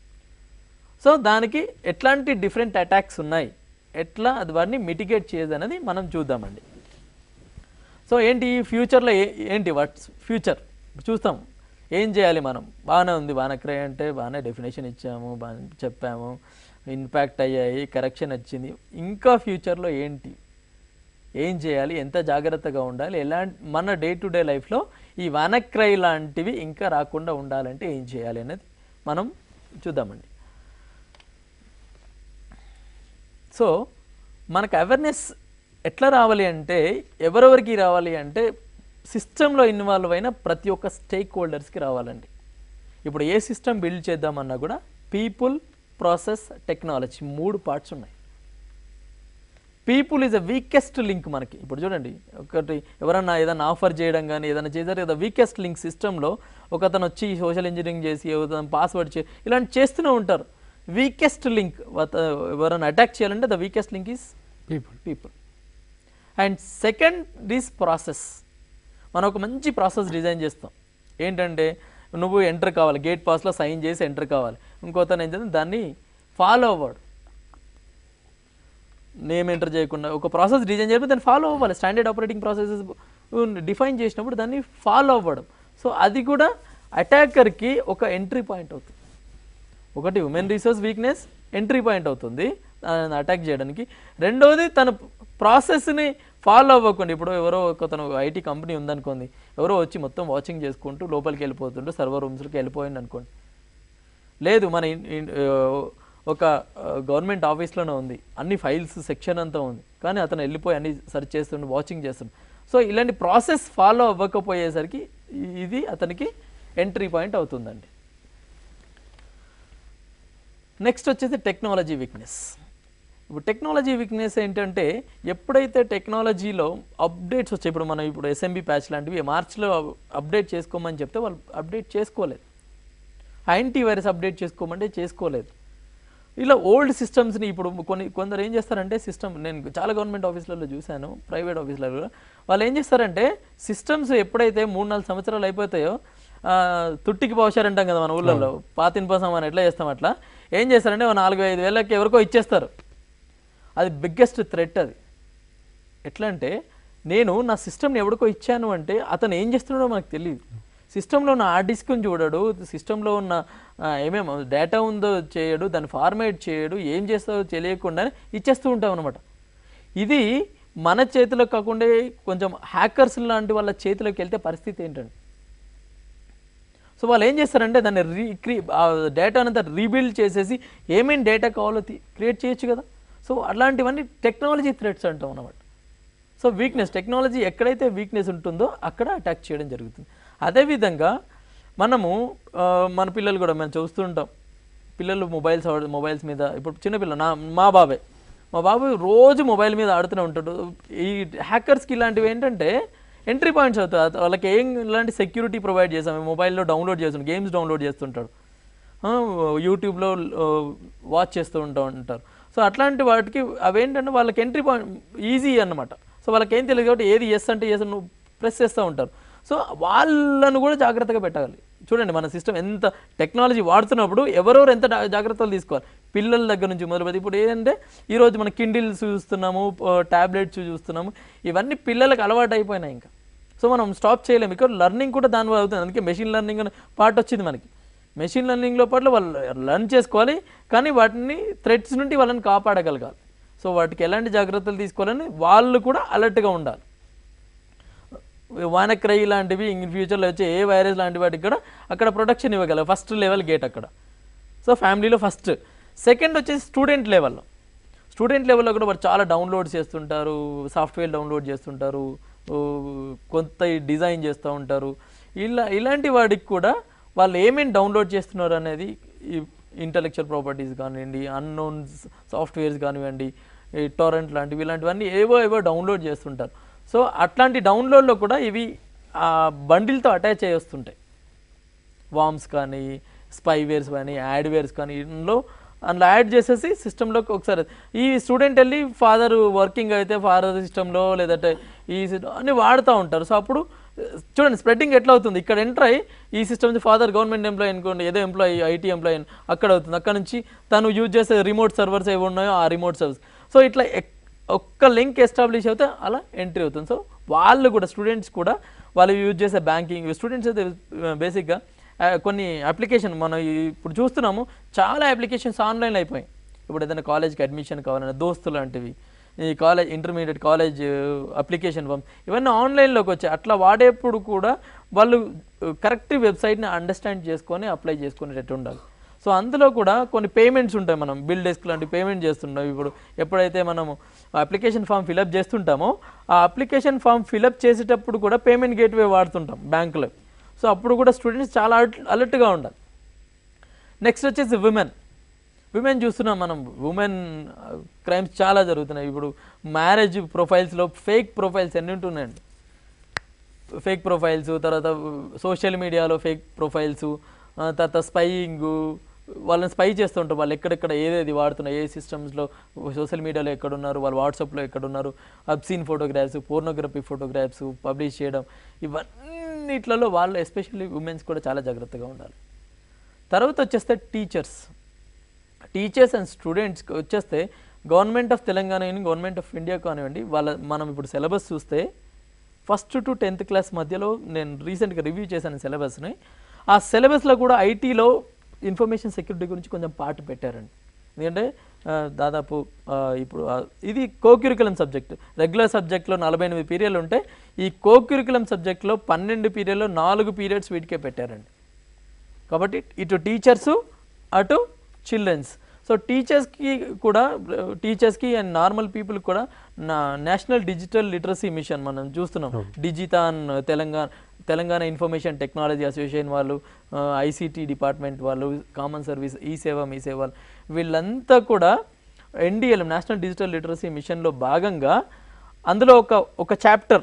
సో దానికి ఎట్లాంటి డిఫరెంట్ అటాక్స్ ఉన్నాయి ఎట్లా అది వాటిని మిటిగేట్ చేయదు అనేది మనం చూద్దామండి సో ఏంటి ఫ్యూచర్లో ఏ ఏంటి వాట్స్ ఫ్యూచర్ చూస్తాం ఏం చేయాలి మనం బాగానే ఉంది వానక్రయ అంటే బాగానే డెఫినేషన్ ఇచ్చాము బాగా చెప్పాము ఇంపాక్ట్ అయ్యాయి కరెక్షన్ వచ్చింది ఇంకా ఫ్యూచర్లో ఏంటి ఏం చేయాలి ఎంత జాగ్రత్తగా ఉండాలి ఎలాంటి మన డే టు డే లైఫ్లో ఈ వానక్రై లాంటివి ఇంకా రాకుండా ఉండాలంటే ఏం చేయాలి అనేది మనం చూద్దామండి సో మనకు అవేర్నెస్ ఎట్లా రావాలి అంటే ఎవరెవరికి రావాలి అంటే సిస్టంలో ఇన్వాల్వ్ అయిన ప్రతి ఒక్క స్టేక్ హోల్డర్స్కి రావాలండి ఇప్పుడు ఏ సిస్టమ్ బిల్డ్ చేద్దామన్నా కూడా పీపుల్ ప్రాసెస్ టెక్నాలజీ మూడు పార్ట్స్ ఉన్నాయి people is a weakest link మనకి ఇప్పుడు చూడండి ఒకటి ఎవరన్నా ఏదైనా ఆఫర్ చేయడం కానీ ఏదైనా చేశారు కదా వీకెస్ట్ లింక్ సిస్టంలో ఒక అతను వచ్చి సోషల్ ఇంజనీరింగ్ చేసి ఏదైనా పాస్వర్డ్ చే ఇలాంటి చేస్తూనే ఉంటారు వీకెస్ట్ లింక్ ఎవరైనా అటాక్ చేయాలంటే the weakest link is people people and second this process మనం ఒక మంచి ప్రాసెస్ డిజైన్ చేస్తాం ఏంటంటే నువ్వు ఎంటర్ కావాలి గేట్ పాస్లో సైన్ చేసి ఎంటర్ కావాలి ఇంకోతను ఏం చేద్దాం దాన్ని ఫాలో అవ్వడు నేమ్ ఎంటర్ చేయకుండా ఒక ప్రాసెస్ డిజైన్ చేయకపోతే దాన్ని ఫాలో అవ్వాలి స్టాండర్డ్ ఆపరేటింగ్ ప్రాసెసెస్ డిఫైన్ చేసినప్పుడు దాన్ని ఫాలో అవ్వడం సో అది కూడా అటాకర్కి ఒక ఎంట్రీ పాయింట్ అవుతుంది ఒకటి human resource weakness entry point అవుతుంది అటాక్ చేయడానికి రెండోది తన ప్రాసెస్ని ఫాలో అవ్వకుండా ఇప్పుడు ఎవరో ఒక తను ఐటీ కంపెనీ ఉందనుకోండి ఎవరో వచ్చి మొత్తం వాచింగ్ చేసుకుంటూ లోపలికి వెళ్ళిపోతుంటూ సర్వర్ రూమ్స్లోకి వెళ్ళిపోయింది అనుకోండి లేదు మన ఇన్- ఇన్- ఆ, ఒక గవర్నమెంట్ ఆఫీస్లోనే ఉంది అన్ని ఫైల్స్ సెక్షన్ అంతా ఉంది కానీ అతను వెళ్ళిపోయి అన్ని సెర్చ్ చేస్తుండు వాచింగ్ చేస్తుండు సో ఇలాంటి ప్రాసెస్ ఫాలో అవ్వకపోయేసరికి ఇ- ఇది అతనికి ఎంట్రీ పాయింట్ అవుతుందండి నెక్స్ట్ వచ్చేసి టెక్నాలజీ వీక్నెస్ ఇప్పుడు టెక్నాలజీ వీక్నెస్ ఏంటంటే ఎప్పుడైతే టెక్నాలజీలో అప్డేట్స్ వచ్చాయి ఇప్పుడు మనం ఇప్పుడు ఎస్ఎంబి ప్యాచ్ లాంటివి మార్చ్లో అప్డేట్ చేసుకోమని చెప్తే వాళ్ళు అప్డేట్ చేసుకోలేదు యాంటీ వైరస్ అప్డేట్ చేసుకోమంటే చేసుకోలేదు ఇలా ఓల్డ్ సిస్టమ్స్ని ఇప్పుడు కొన్ని కొందరు ఏం చేస్తారంటే సిస్టమ్ నేను చాలా గవర్నమెంట్ ఆఫీసులలో చూశాను ప్రైవేట్ ఆఫీసులలో కూడా వాళ్ళు ఏం చేస్తారంటే సిస్టమ్స్ ఎప్పుడైతే మూడు నాలుగు సంవత్సరాలు అయిపోతాయో ఆ, తుట్టికి పోషారంటాం కదా మన ఊళ్ళల్లో పాతిన పోసాం అని ఎట్లా చేస్తాం అట్లా ఏం చేస్తారంటే ఓ నాలుగు ఐదు వేలకి ఎవరికో ఇచ్చేస్తారు అది బిగ్గెస్ట్ థ్రెట్ అది ఎట్లా అంటే నేను నా సిస్టమ్ని ఎవరికో ఇచ్చాను అంటే అతను ఏం చేస్తున్నాడో మనకు తెలియదు సిస్టంలో ఉన్న హార్డ్ డిస్క్ని చూడడు సిస్టంలో ఉన్న ఆ, ఏమేమి డేటా ఉందో చేయడు దాన్ని ఫార్మేట్ చేయడు ఏం చేస్తాడో తెలియకుండానే ఇచ్చేస్తూ ఉంటాం అనమాట ఇది మన చేతిలో కాకుండా కొంచెం హ్యాకర్స్ లాంటి వాళ్ళ చేతిలోకి వెళ్తే పరిస్థితి ఏంటండి సో వాళ్ళు ఏం చేస్తారంటే దాన్ని రీక్రి ఆ డేటా అంతా రీబిల్డ్ చేసేసి ఏమేమి డేటా కావాలో క్రియేట్ చేయొచ్చు కదా సో అలాంటివన్నీ టెక్నాలజీ థ్రెట్స్ అంటాం అన్నమాట సో వీక్నెస్ టెక్నాలజీ ఎక్కడైతే వీక్నెస్ ఉంటుందో అక్కడ అటాక్ చేయడం జరుగుతుంది అదేవిధంగా మనము ఆ, మన పిల్లలు కూడా మనం చూస్తుంటాం పిల్లలు మొబైల్స్ ఆడ- మొబైల్స్ మీద ఇప్పుడు చిన్నపిల్ల నా మా బాబాయ్ మా బాబు రోజు మొబైల్ మీద ఆడుతూనే ఉంటాడు ఈ హ్యాకర్స్కి ఇలాంటివి ఏంటంటే ఎంట్రీ పాయింట్స్ అవుతాయి అత- వాళ్ళకి ఏం ఇలాంటి సెక్యూరిటీ ప్రొవైడ్ చేసాం మొబైల్లో డౌన్లోడ్ చేస్తుంటాడు గేమ్స్ డౌన్లోడ్ చేస్తుంటాడు ఆ, యూట్యూబ్లో ఆ, వాచ్ చేస్తూ ఉంటా ఉంటారు సో అట్లాంటి వాటికి అవేంటంటే వాళ్ళకి ఎంట్రీ పాయింట్ ఈజీ అన్నమాట సో వాళ్ళకి ఏం తెలియదు కాబట్టి ఏది ఎస్ అంటే ఎస్ నువ్వు ప్రెస్ చేస్తూ ఉంటారు సో వాళ్ళను కూడా జాగ్రత్తగా పెట్టాలి చూడండి మన సిస్టమ్ ఎంత టెక్నాలజీ వాడుతున్నప్పుడు ఎవరెవరు ఎంత జా- జాగ్రత్తలు తీసుకోవాలి పిల్లల దగ్గర నుంచి మొదలు పెట్టి ఇప్పుడు ఏంటంటే ఈరోజు మన కిండిల్స్ చూస్తున్నాము ట్యాబ్లెట్స్ చూస్తున్నాము ఇవన్నీ పిల్లలకు అలవాటు అయిపోయినాయి ఇంకా సో మనం స్టాప్ చేయలేము ఇక్కడ లెర్నింగ్ కూడా దాని వల్ల అవుతుంది అందుకే మెషిన్ లెర్నింగ్ అనే పార్ట్ వచ్చింది మనకి మెషిన్ లెర్నింగ్లో పాటు వాళ్ళు లెర్న్ చేసుకోవాలి కానీ వాటిని థ్రెట్స్ నుండి వాళ్ళని కాపాడగలగాలి సో వాటికి ఎలాంటి జాగ్రత్తలు తీసుకోవాలని వాళ్ళు కూడా అలర్ట్గా ఉండాలి వానక్రై లాంటివి ఇన్ ఫ్యూచర్లో వచ్చే ఏ వైరస్ లాంటి వాటికి కూడా అక్కడ ప్రొటెక్షన్ ఇవ్వగలరు ఫస్ట్ లెవెల్ గేట్ అక్కడ సో ఫ్యామిలీలో ఫస్ట్ సెకండ్ వచ్చేసి స్టూడెంట్ లెవెల్లో స్టూడెంట్ లెవెల్లో కూడా వారు చాలా డౌన్లోడ్ చేస్తుంటారు సాఫ్ట్వేర్ డౌన్లోడ్ చేస్తుంటారు ఓ, కొంత డిజైన్ చేస్తూ ఉంటారు ఇలా ఇలాంటి వాడికి కూడా వాళ్ళు ఏమేమి డౌన్లోడ్ చేస్తున్నారు అనేది ఈ ఇంటలెక్చువల్ ప్రాపర్టీస్ కానివ్వండి అన్నోన్ సాఫ్ట్వేర్స్ కానివ్వండి ఈ టొరెంట్ లాంటివి ఇలాంటివన్నీ ఏవో ఏవో డౌన్లోడ్ చేస్తుంటారు సో అట్లాంటి డౌన్లోడ్లో కూడా ఇవి ఆ బండిల్తో అటాచ్ అయ్యి వస్తుంటాయి వామ్స్ కానీ స్పైవేర్స్ కానీ యాడ్వేర్స్ కానీ ఇందులో అందులో యాడ్ చేసేసి సిస్టంలోకి ఒకసారి ఈ స్టూడెంట్ వెళ్ళి ఫాదర్ వర్కింగ్ అయితే ఫాదర్ సిస్టంలో లేదంటే ఈ system అన్ని వాడుతూ ఉంటారు సో అప్పుడు చూడండి స్ప్రెడ్డింగ్ ఎట్లా అవుతుంది ఇక్కడ ఎంటర్ అయ్యి ఈ సిస్టమ్ నుంచి ఫాదర్ గవర్నమెంట్ ఎంప్లాయీ అనుకోండి ఏదో ఎంప్లాయీ ఐటీ ఎంప్లాయీ అక్కడ అవుతుంది అక్కడ నుంచి తను యూజ్ చేసే రిమోట్ సర్వర్స్ ఏవి ఉన్నాయో ఆ రిమోట్ సర్వర్స్ సో ఇట్లా ఎక్- ఒక్క లింక్ ఎస్టాబ్లిష్ అవుతే అలా ఎంట్రీ అవుతుంది సో వాళ్ళు కూడా స్టూడెంట్స్ కూడా వాళ్ళు యూజ్ చేసే బ్యాంకింగ్ స్టూడెంట్స్ అయితే బేసిక్గా ఆ, కొన్ని అప్లికేషన్ మనం ఈ- ఇప్పుడు చూస్తున్నాము చాలా అప్లికేషన్స్ ఆన్లైన్లో అయిపోయాయి ఇప్పుడు ఏదైనా కాలేజ్కి అడ్మిషన్ కావాలన్నా దోస్తు లాంటివి ఈ college intermediate college application form ఇవన్నీ ఆన్లైన్లోకి వచ్చాయి అట్లా వాడేప్పుడు కూడా వాళ్ళు కరెక్ట్ వెబ్సైట్ని అండర్స్టాండ్ చేసుకొని అప్లై చేసుకునేటట్టు ఉండాలి సో అందులో కూడా కొన్ని పేమెంట్స్ ఉంటాయి మనం బిల్ డెస్క్ లాంటి పేమెంట్ చేస్తుంటాం ఇప్పుడు ఎప్పుడైతే మనము అప్లికేషన్ ఫామ్ ఫిలప్ చేస్తుంటామో ఆ అప్లికేషన్ ఫామ్ ఫిలప్ చేసేటప్పుడు కూడా పేమెంట్ గేట్వే వాడుతుంటాం బ్యాంకులో సో అప్పుడు కూడా స్టూడెంట్స్ చాలా అలర్ట్గా ఉండాలి నెక్స్ట్ వచ్చేసి విమెన్ విమెన్ చూస్తున్నాం మనం ఉమెన్ క్రైమ్స్ చాలా జరుగుతున్నాయి ఇప్పుడు మ్యారేజ్ ప్రొఫైల్స్లో ఫేక్ ప్రొఫైల్స్ ఎన్ని ఉంటున్నాయండి ఫేక్ ప్రొఫైల్స్ తర్వాత సోషల్ మీడియాలో ఫేక్ ప్రొఫైల్స్ తర్వాత స్పైయింగ్ వాళ్ళని స్పై చేస్తుంటారు వాళ్ళు ఎక్కడెక్కడ ఏదేది వాడుతున్నారు ఏ సిస్టమ్స్లో సోషల్ మీడియాలో ఎక్కడున్నారు వాళ్ళు వాట్సాప్లో ఎక్కడున్నారు obscene photographs pornography photographs publish చేయడం ఇవన్నిట్లలో వాళ్ళు ఎస్పెషల్లీ ఉమెన్స్ కూడా చాలా జాగ్రత్తగా ఉండాలి తర్వాత వచ్చేస్తే టీచర్స్ టీచర్స్ అండ్ స్టూడెంట్స్కి వచ్చేస్తే గవర్నమెంట్ ఆఫ్ తెలంగాణ కానీ గవర్నమెంట్ ఆఫ్ ఇండియా కానివ్వండి వాళ్ళ మనం ఇప్పుడు సిలబస్ చూస్తే ఫస్ట్ టు టెన్త్ క్లాస్ మధ్యలో నేను రీసెంట్గా రివ్యూ చేశాను సిలబస్ని ఆ సిలబస్లో కూడా ఐటీలో ఇన్ఫర్మేషన్ సెక్యూరిటీ గురించి కొంచెం పార్ట్ పెట్టారండి ఎందుకంటే ఆ, దాదాపు ఆ, ఇప్పుడు ఆ, ఇది కోక్యూరికులం సబ్జెక్ట్ రెగ్యులర్ సబ్జెక్ట్లో నలభై ఎనిమిది పీరియడ్లు ఉంటే ఈ కోక్యూరికులం సబ్జెక్ట్లో పన్నెండు పీరియడ్లో నాలుగు పీరియడ్స్ వీటికే పెట్టారండి కాబట్టి ఇటు టీచర్స్ అటు చిల్డ్రన్స్ సో టీచర్స్కి కూడా టీచర్స్కి అండ్ నార్మల్ పీపుల్ కూడా నా నేషనల్ డిజిటల్ లిటరసీ మిషన్ మనం చూస్తున్నాం Digithon Telangana Telangana information technology association వాళ్ళు ఐసీటీ డిపార్ట్మెంట్ వాళ్ళు కామన్ సర్వీస్ ఈ సేవ మీ సేవ వాళ్ళు, వీళ్ళంతా కూడా ఎన్డిఎల్ నేషనల్ డిజిటల్ లిటరసీ మిషన్లో భాగంగా అందులో ఒక ఒక chapter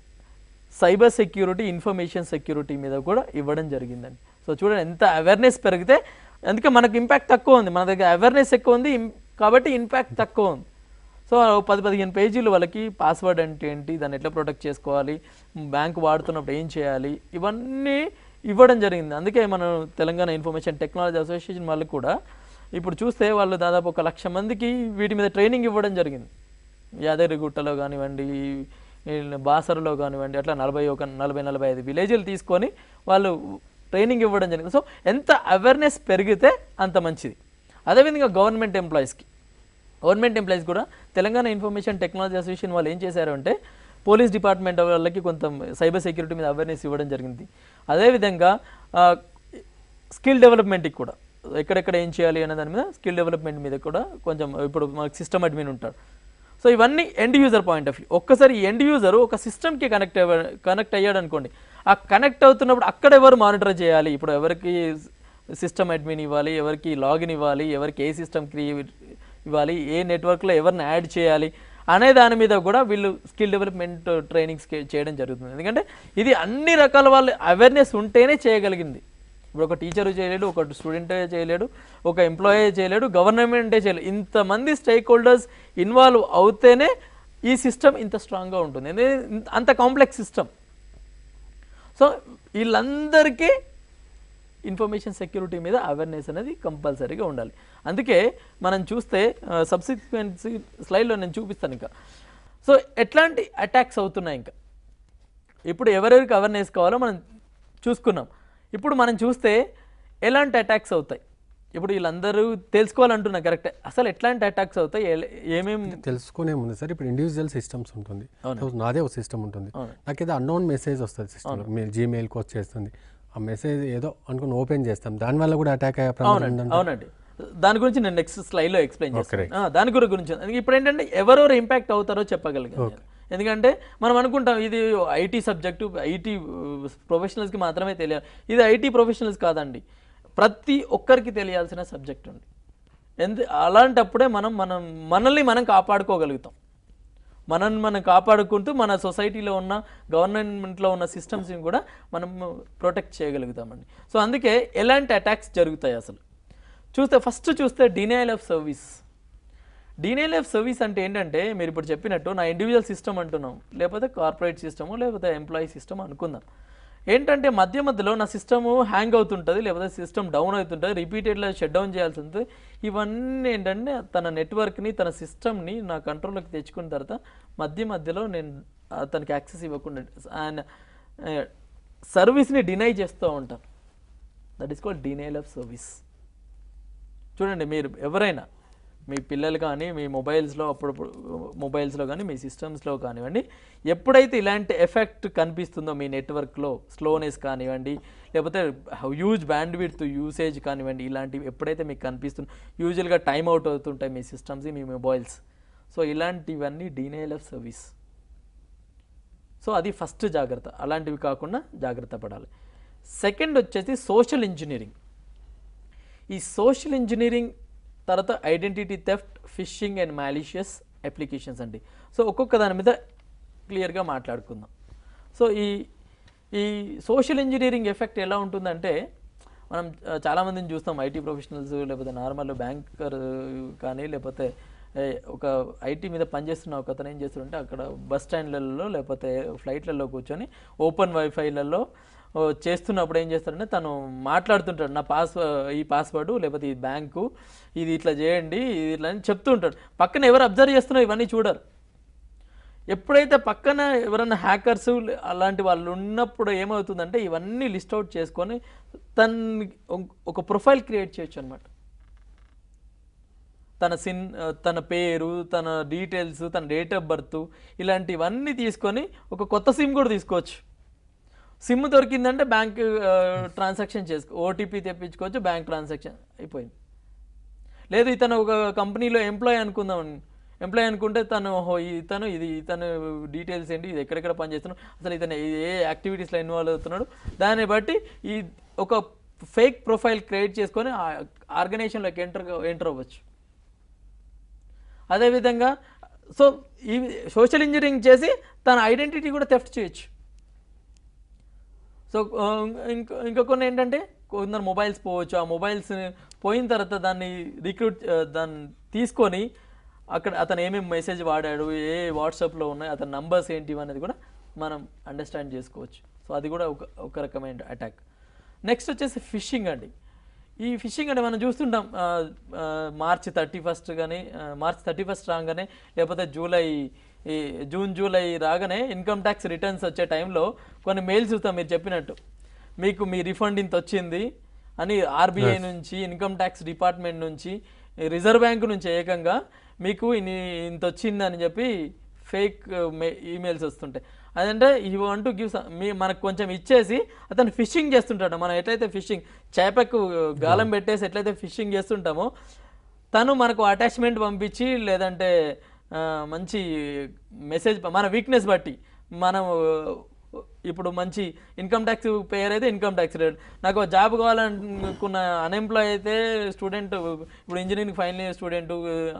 cyber security information security మీద కూడా ఇవ్వడం జరిగిందండి సో చూడండి ఎంత అవేర్నెస్ పెరిగితే అందుకే మనకు ఇంపాక్ట్ తక్కువ ఉంది మన దగ్గర అవేర్నెస్ ఎక్కువ ఉంది ఇం- కాబట్టి ఇంపాక్ట్ తక్కువ ఉంది సో పది పదిహేను పేజీలు వాళ్ళకి పాస్వర్డ్ అంటే ఏంటి దాన్ని ఎట్లా ప్రొటెక్ట్ చేసుకోవాలి బ్యాంక్ వాడుతున్నప్పుడు ఏం చేయాలి ఇవన్నీ ఇవ్వడం జరిగింది అందుకే మనం తెలంగాణ ఇన్ఫర్మేషన్ టెక్నాలజీ అసోసియేషన్ వాళ్ళు కూడా ఇప్పుడు చూస్తే వాళ్ళు దాదాపు ఒక లక్ష మందికి వీటి మీద ట్రైనింగ్ ఇవ్వడం జరిగింది యాదగిరిగుట్టలో కానివ్వండి ఈ బాసరలో కానివ్వండి అట్లా నలభై ఒక నలభై నలభై ఐదు విలేజ్లు తీసుకొని వాళ్ళు ట్రైనింగ్ ఇవ్వడం జరిగింది సో ఎంత అవేర్నెస్ పెరిగితే అంత మంచిది అదేవిధంగా గవర్నమెంట్ ఎంప్లాయీస్కి గవర్నమెంట్ ఎంప్లాయీస్ కూడా తెలంగాణ ఇన్ఫర్మేషన్ టెక్నాలజీ అసోసియేషన్ వాళ్ళు ఏం చేశారు అంటే పోలీస్ డిపార్ట్మెంట్ వాళ్ళకి కొంత సైబర్ సెక్యూరిటీ మీద అవేర్నెస్ ఇవ్వడం జరిగింది అదేవిధంగా ఆ, స్కిల్ డెవలప్మెంట్కి కూడా ఎక్కడెక్కడ ఏం చేయాలి అనే దాని మీద స్కిల్ డెవలప్మెంట్ మీద కూడా కొంచెం ఇప్పుడు మనకు సిస్టమ్ అడ్మిన్ ఉంటాడు సో ఇవన్నీ end user point of view ఒక్కసారి ఎండ్ యూజర్ ఒక సిస్టమ్కి కనెక్ట్ అవ్వ కనెక్ట్ అయ్యాడు అనుకోండి ఆ కనెక్ట్ అవుతున్నప్పుడు అక్కడ ఎవరు మానిటర్ చేయాలి ఇప్పుడు ఎవరికి సిస్టమ్ అడ్మిన్ ఇవ్వాలి ఎవరికి లాగిన్ ఇవ్వాలి ఎవరికి ఏ సిస్టమ్ ఇవ్వాలి ఏ నెట్వర్క్లో ఎవరిని యాడ్ చేయాలి అనే దాని మీద కూడా వీళ్ళు స్కిల్ డెవలప్మెంట్ ట్రైనింగ్స్ చేయడం జరుగుతుంది ఎందుకంటే ఇది అన్ని రకాల వాళ్ళు అవేర్నెస్ ఉంటేనే చేయగలిగింది ఇప్పుడు ఒక టీచర్ చేయలేడు ఒక స్టూడెంటే చేయలేడు ఒక ఎంప్లాయీ చేయలేడు గవర్నమెంటే చేయలేడు ఇంతమంది స్టేక్ హోల్డర్స్ ఇన్వాల్వ్ అవుతేనే ఈ సిస్టమ్ ఇంత స్ట్రాంగ్గా ఉంటుంది ఎందుకంటే ఇంత- అంత కాంప్లెక్స్ సిస్టమ్ సో వీళ్ళందరికీ ఇన్ఫర్మేషన్ సెక్యూరిటీ మీద అవేర్నెస్ అనేది కంపల్సరీగా ఉండాలి అందుకే మనం చూస్తే సబ్సిక్వెన్స్ స్లైడ్లో నేను చూపిస్తాను ఇంకా సో ఎట్లాంటి అటాక్స్ అవుతున్నాయి ఇంకా ఇప్పుడు ఎవరెవరికి అవేర్నెస్ కావాలో మనం చూసుకున్నాం ఇప్పుడు మనం చూస్తే ఎలాంటి అటాక్స్ అవుతాయి ఇప్పుడు వీళ్ళందరూ తెలుసుకోవాలంటున్నా కరెక్టే అసలు ఎట్లాంటి అటాక్స్ అవుతాయి ఏ- ఏమేం తెలుసుకునే ముందు సార్ ఇప్పుడు ఇండివిజువల్ సిస్టమ్స్ ఉంటుంది Suppose నాదే ఒక సిస్టమ్ ఉంటుంది నాకు ఏదో అన్నోన్ మెసేజ్ వస్తుంది సిస్టమ్ మీరు జీమెయిల్కి వచ్చేస్తుంది ఆ మెసేజ్ ఏదో అనుకుని ఓపెన్ చేస్తాం దానివల్ల కూడా అటాక్ అయ్యే ప్రమాదం అవునండి ఉందంట అవునండి దాని గురించి నేను నెక్స్ట్ స్లైడ్లో ఎక్స్ప్లెయిన్ చేస్తాను ఆ, దాని గురి- గురించి అందుకే ఇప్పుడు ఏంటంటే ఎవరెవరు ఇంపాక్ట్ అవుతారో చెప్పగలిగాను నేను. ఎందుకంటే మనం అనుకుంటాం ఇది ఐటీ సబ్జెక్టు ఐటీ ప్రొఫెషనల్స్కి మాత్రమే తెలియాలి ఇది ఐటీ ప్రొఫెషనల్స్ కాదండి ప్రతి ఒక్కరికి తెలియాల్సిన సబ్జెక్ట్ ఉంది ఎందు అలాంటప్పుడే మనం మనం మనల్ని మనం కాపాడుకోగలుగుతాం మనల్ని మనం కాపాడుకుంటూ మన సొసైటీలో ఉన్న గవర్నమెంట్లో ఉన్న సిస్టమ్స్ని కూడా మనం ప్రొటెక్ట్ చేయగలుగుతామండి సో అందుకే ఎలాంటి అటాక్స్ జరుగుతాయి అసలు చూస్తే ఫస్ట్ చూస్తే denial of service denial of service అంటే ఏంటంటే మీరు ఇప్పుడు చెప్పినట్టు నా ఇండివిజువల్ సిస్టమ్ అంటున్నాం లేకపోతే కార్పొరేట్ సిస్టము లేకపోతే ఎంప్లాయీ సిస్టమ్ అనుకుందాం ఏంటంటే మధ్య మధ్యలో నా సిస్టమ్ హ్యాంగ్ అవుతుంటుంది లేకపోతే సిస్టమ్ డౌన్ అవుతుంటుంది రిపీటెడ్లో షట్ డౌన్ చేయాల్సి ఉంటుంది ఇవన్నీ ఏంటంటే తన నెట్వర్క్ని తన సిస్టమ్ని నా కంట్రోల్లోకి తెచ్చుకున్న తర్వాత మధ్య మధ్యలో నేను అతనికి యాక్సెస్ ఇవ్వకుండా ఆయన సర్వీస్ని డినై చేస్తూ ఉంటాను that is called denial of service చూడండి మీరు ఎవరైనా మీ పిల్లలు కానీ మీ మొబైల్స్లో అప్పుడప్పుడు మొబైల్స్లో కానీ మీ సిస్టమ్స్లో కానివ్వండి ఎప్పుడైతే ఇలాంటి ఎఫెక్ట్ కనిపిస్తుందో మీ నెట్వర్క్లో స్లోనెస్ కానివ్వండి లేకపోతే హ్యూజ్ బ్యాండ్ విడ్త్ యూసేజ్ కానివ్వండి ఇలాంటివి ఎప్పుడైతే మీకు కనిపిస్తుందో యూజువల్గా టైం అవుట్ అవుతుంటాయి మీ సిస్టమ్స్ మీ మొబైల్స్ సో ఇలాంటివన్నీ డీనైల్ ఆఫ్ సర్వీస్ సో అది ఫస్ట్ జాగ్రత్త అలాంటివి కాకుండా జాగ్రత్త పడాలి సెకండ్ వచ్చేసి సోషల్ ఇంజనీరింగ్ ఈ సోషల్ ఇంజనీరింగ్ తర్వాత identity theft phishing and malicious applications అండి సో ఒక్కొక్క దాని మీద క్లియర్గా మాట్లాడుకుందాం సో ఈ ఈ సోషల్ ఇంజనీరింగ్ ఎఫెక్ట్ ఎలా ఉంటుందంటే మనం ఆ, చాలామందిని చూస్తాం ఐటీ ప్రొఫెషనల్స్ లేకపోతే నార్మల్ బ్యాంకర్ కానీ లేకపోతే ఏ, ఒక ఐటీ మీద పనిచేస్తున్న ఒక అతను ఏం చేస్తుంటే అక్కడ బస్ స్టాండ్లలో లేకపోతే ఫ్లైట్లలో కూర్చొని ఓపెన్ వైఫైలలో ఓ, చేస్తున్నప్పుడు ఏం చేస్తాడంటే తను మాట్లాడుతుంటాడు నా పాస్ ఈ పాస్వర్డ్ లేకపోతే ఈ బ్యాంకు ఇది ఇట్లా చేయండి ఇది ఇట్లా అని చెప్తూ ఉంటాడు పక్కన ఎవరు అబ్జర్వ్ చేస్తున్నా ఇవన్నీ చూడరు ఎప్పుడైతే పక్కన ఎవరైనా హ్యాకర్స్ అలాంటి వాళ్ళు ఉన్నప్పుడు ఏమవుతుందంటే ఇవన్నీ లిస్ట్ అవుట్ చేసుకొని తన ఒక ప్రొఫైల్ క్రియేట్ చేయొచ్చు అనమాట తన సిన్ తన పేరు తన డీటెయిల్స్ తన డేట్ ఆఫ్ బర్త్ ఇలాంటివన్నీ తీసుకొని ఒక కొత్త సిమ్ కూడా తీసుకోవచ్చు సిమ్ దొరికిందంటే బ్యాంక్ ట్రాన్సాక్షన్ చేసుకో ఓటీపీ తెప్పించుకోవచ్చు బ్యాంక్ ట్రాన్సాక్షన్ అయిపోయింది లేదు ఇతను ఒక కంపెనీలో ఎంప్లాయ్ అనుకుందాం ఎంప్లాయ్ అనుకుంటే తను ఓహో ఇతను ఇది ఇతను డీటెయిల్స్ ఏంటి ఇది ఎక్కడెక్కడ పనిచేస్తున్నాడు అసలు ఇతను ఏ యాక్టివిటీస్లో ఇన్వాల్వ్ అవుతున్నాడు దాన్ని బట్టి ఈ ఒక ఫేక్ ప్రొఫైల్ క్రియేట్ చేసుకొని ఆ ఆర్గనైజేషన్లోకి ఎంటర్ ఎంటర్ అవ్వచ్చు అదేవిధంగా సో ఈ సోషల్ ఇంజనీరింగ్ చేసి తన ఐడెంటిటీ కూడా థెఫ్ట్ చేయొచ్చు సో ఆ, ఇంకో ఇంకా కొన్ని ఏంటంటే కొందరు మొబైల్స్ పోవచ్చు ఆ మొబైల్స్ పోయిన తర్వాత దాన్ని రిక్రూట్ దాన్ని తీసుకొని అక్కడ అతను ఏమేమి మెసేజ్ వాడాడు ఏ వాట్సాప్లో ఉన్నాయి అతని నంబర్స్ ఏంటి అనేది కూడా మనం అండర్స్టాండ్ చేసుకోవచ్చు సో అది కూడా ఒక ఒక రకమైన అటాక్ నెక్స్ట్ వచ్చేసి ఫిషింగ్ అండి ఈ ఫిషింగ్ అంటే మనం చూస్తుంటాం ఆ, ఆ, మార్చ్ థర్టీ ఫస్ట్ కానీ మార్చ్ థర్టీ ఫస్ట్ రాగానే లేకపోతే జూలై ఈ జూన్ జూలై రాగానే ఇన్కమ్ ట్యాక్స్ రిటర్న్స్ వచ్చే టైంలో కొన్ని మెయిల్స్ చూస్తాం మీరు చెప్పినట్టు మీకు మీ రిఫండ్ ఇంత వచ్చింది అని ఆర్బీఐ నుంచి ఇన్కమ్ ట్యాక్స్ డిపార్ట్మెంట్ నుంచి రిజర్వ్ బ్యాంక్ నుంచి ఏకంగా మీకు ఇన్ని ఇంత వచ్చింది అని చెప్పి ఫేక్ ఈమెయిల్స్ వస్తుంటాయి అదంటే ఈ వాంట్ టు గివ్ మీ మనకు కొంచెం ఇచ్చేసి అతను ఫిషింగ్ చేస్తుంటాడు మనం ఎట్లయితే ఫిషింగ్ చేపకు గాలం పెట్టేసి ఎట్లయితే ఫిషింగ్ చేస్తుంటామో తను మనకు అటాచ్మెంట్ పంపించి లేదంటే ఆ, మంచి మెసేజ్ మన వీక్నెస్ బట్టి మనం ఇప్పుడు మంచి ఇన్కమ్ ట్యాక్స్ పేయర్ అయితే ఇన్కమ్ ట్యాక్స్ రేట్ నాకు జాబ్ కావాలనుకున్న అన్ఎంప్లాయ్ అయితే స్టూడెంట్ ఇప్పుడు ఇంజనీరింగ్ ఫైనల్ ఇయర్ స్టూడెంట్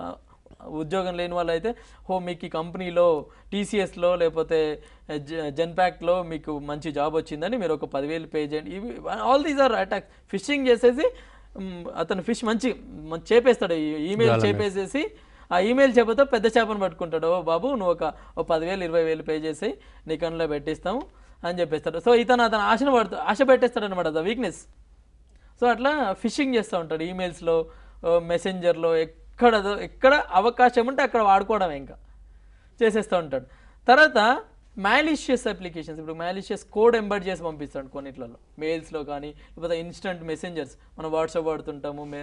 ఉద్యోగం లేని వాళ్ళు అయితే హో మీకు ఈ కంపెనీలో టీసీఎస్లో లేకపోతే జెన్పాక్లో మీకు మంచి జాబ్ వచ్చిందని మీరు ఒక పదివేలు పే చేయండి ఇవి all these are attack phishing చేసేసి మ్, అతను ఫిష్ మంచి మంచి చేపేస్తాడు ఈమెయిల్ చేపేసేసి ఆ ఈమెయిల్ చేపతో పెద్ద చేపను పట్టుకుంటాడు ఓ బాబు నువ్వు ఒక ఓ పదివేలు ఇరవై వేలు పే చేసి నీ కన్నులో పెట్టిస్తాము అని చెప్పేస్తాడు సో ఇతను అతను ఆశను పడుతూ ఆశ పెట్టేస్తాడు అనమాట అది వీక్నెస్ సో అట్లా ఫిషింగ్ చేస్తూ ఉంటాడు ఈమెయిల్స్లో మెసెంజర్లో ఎక్కడ ఎక్కడ అవకాశం ఉంటే అక్కడ వాడుకోవడం ఇంకా చేసేస్తూ ఉంటాడు తర్వాత మ్యాలిషియస్ అప్లికేషన్స్ ఇప్పుడు మ్యాలిషియస్ కోడ్ ఎంబర్డ్ చేసి పంపిస్తాడు కొన్నిట్లలో మెయిల్స్లో కానీ లేకపోతే ఇన్స్టంట్ మెసెంజర్స్ మనం వాట్సాప్ వాడుతుంటాము మే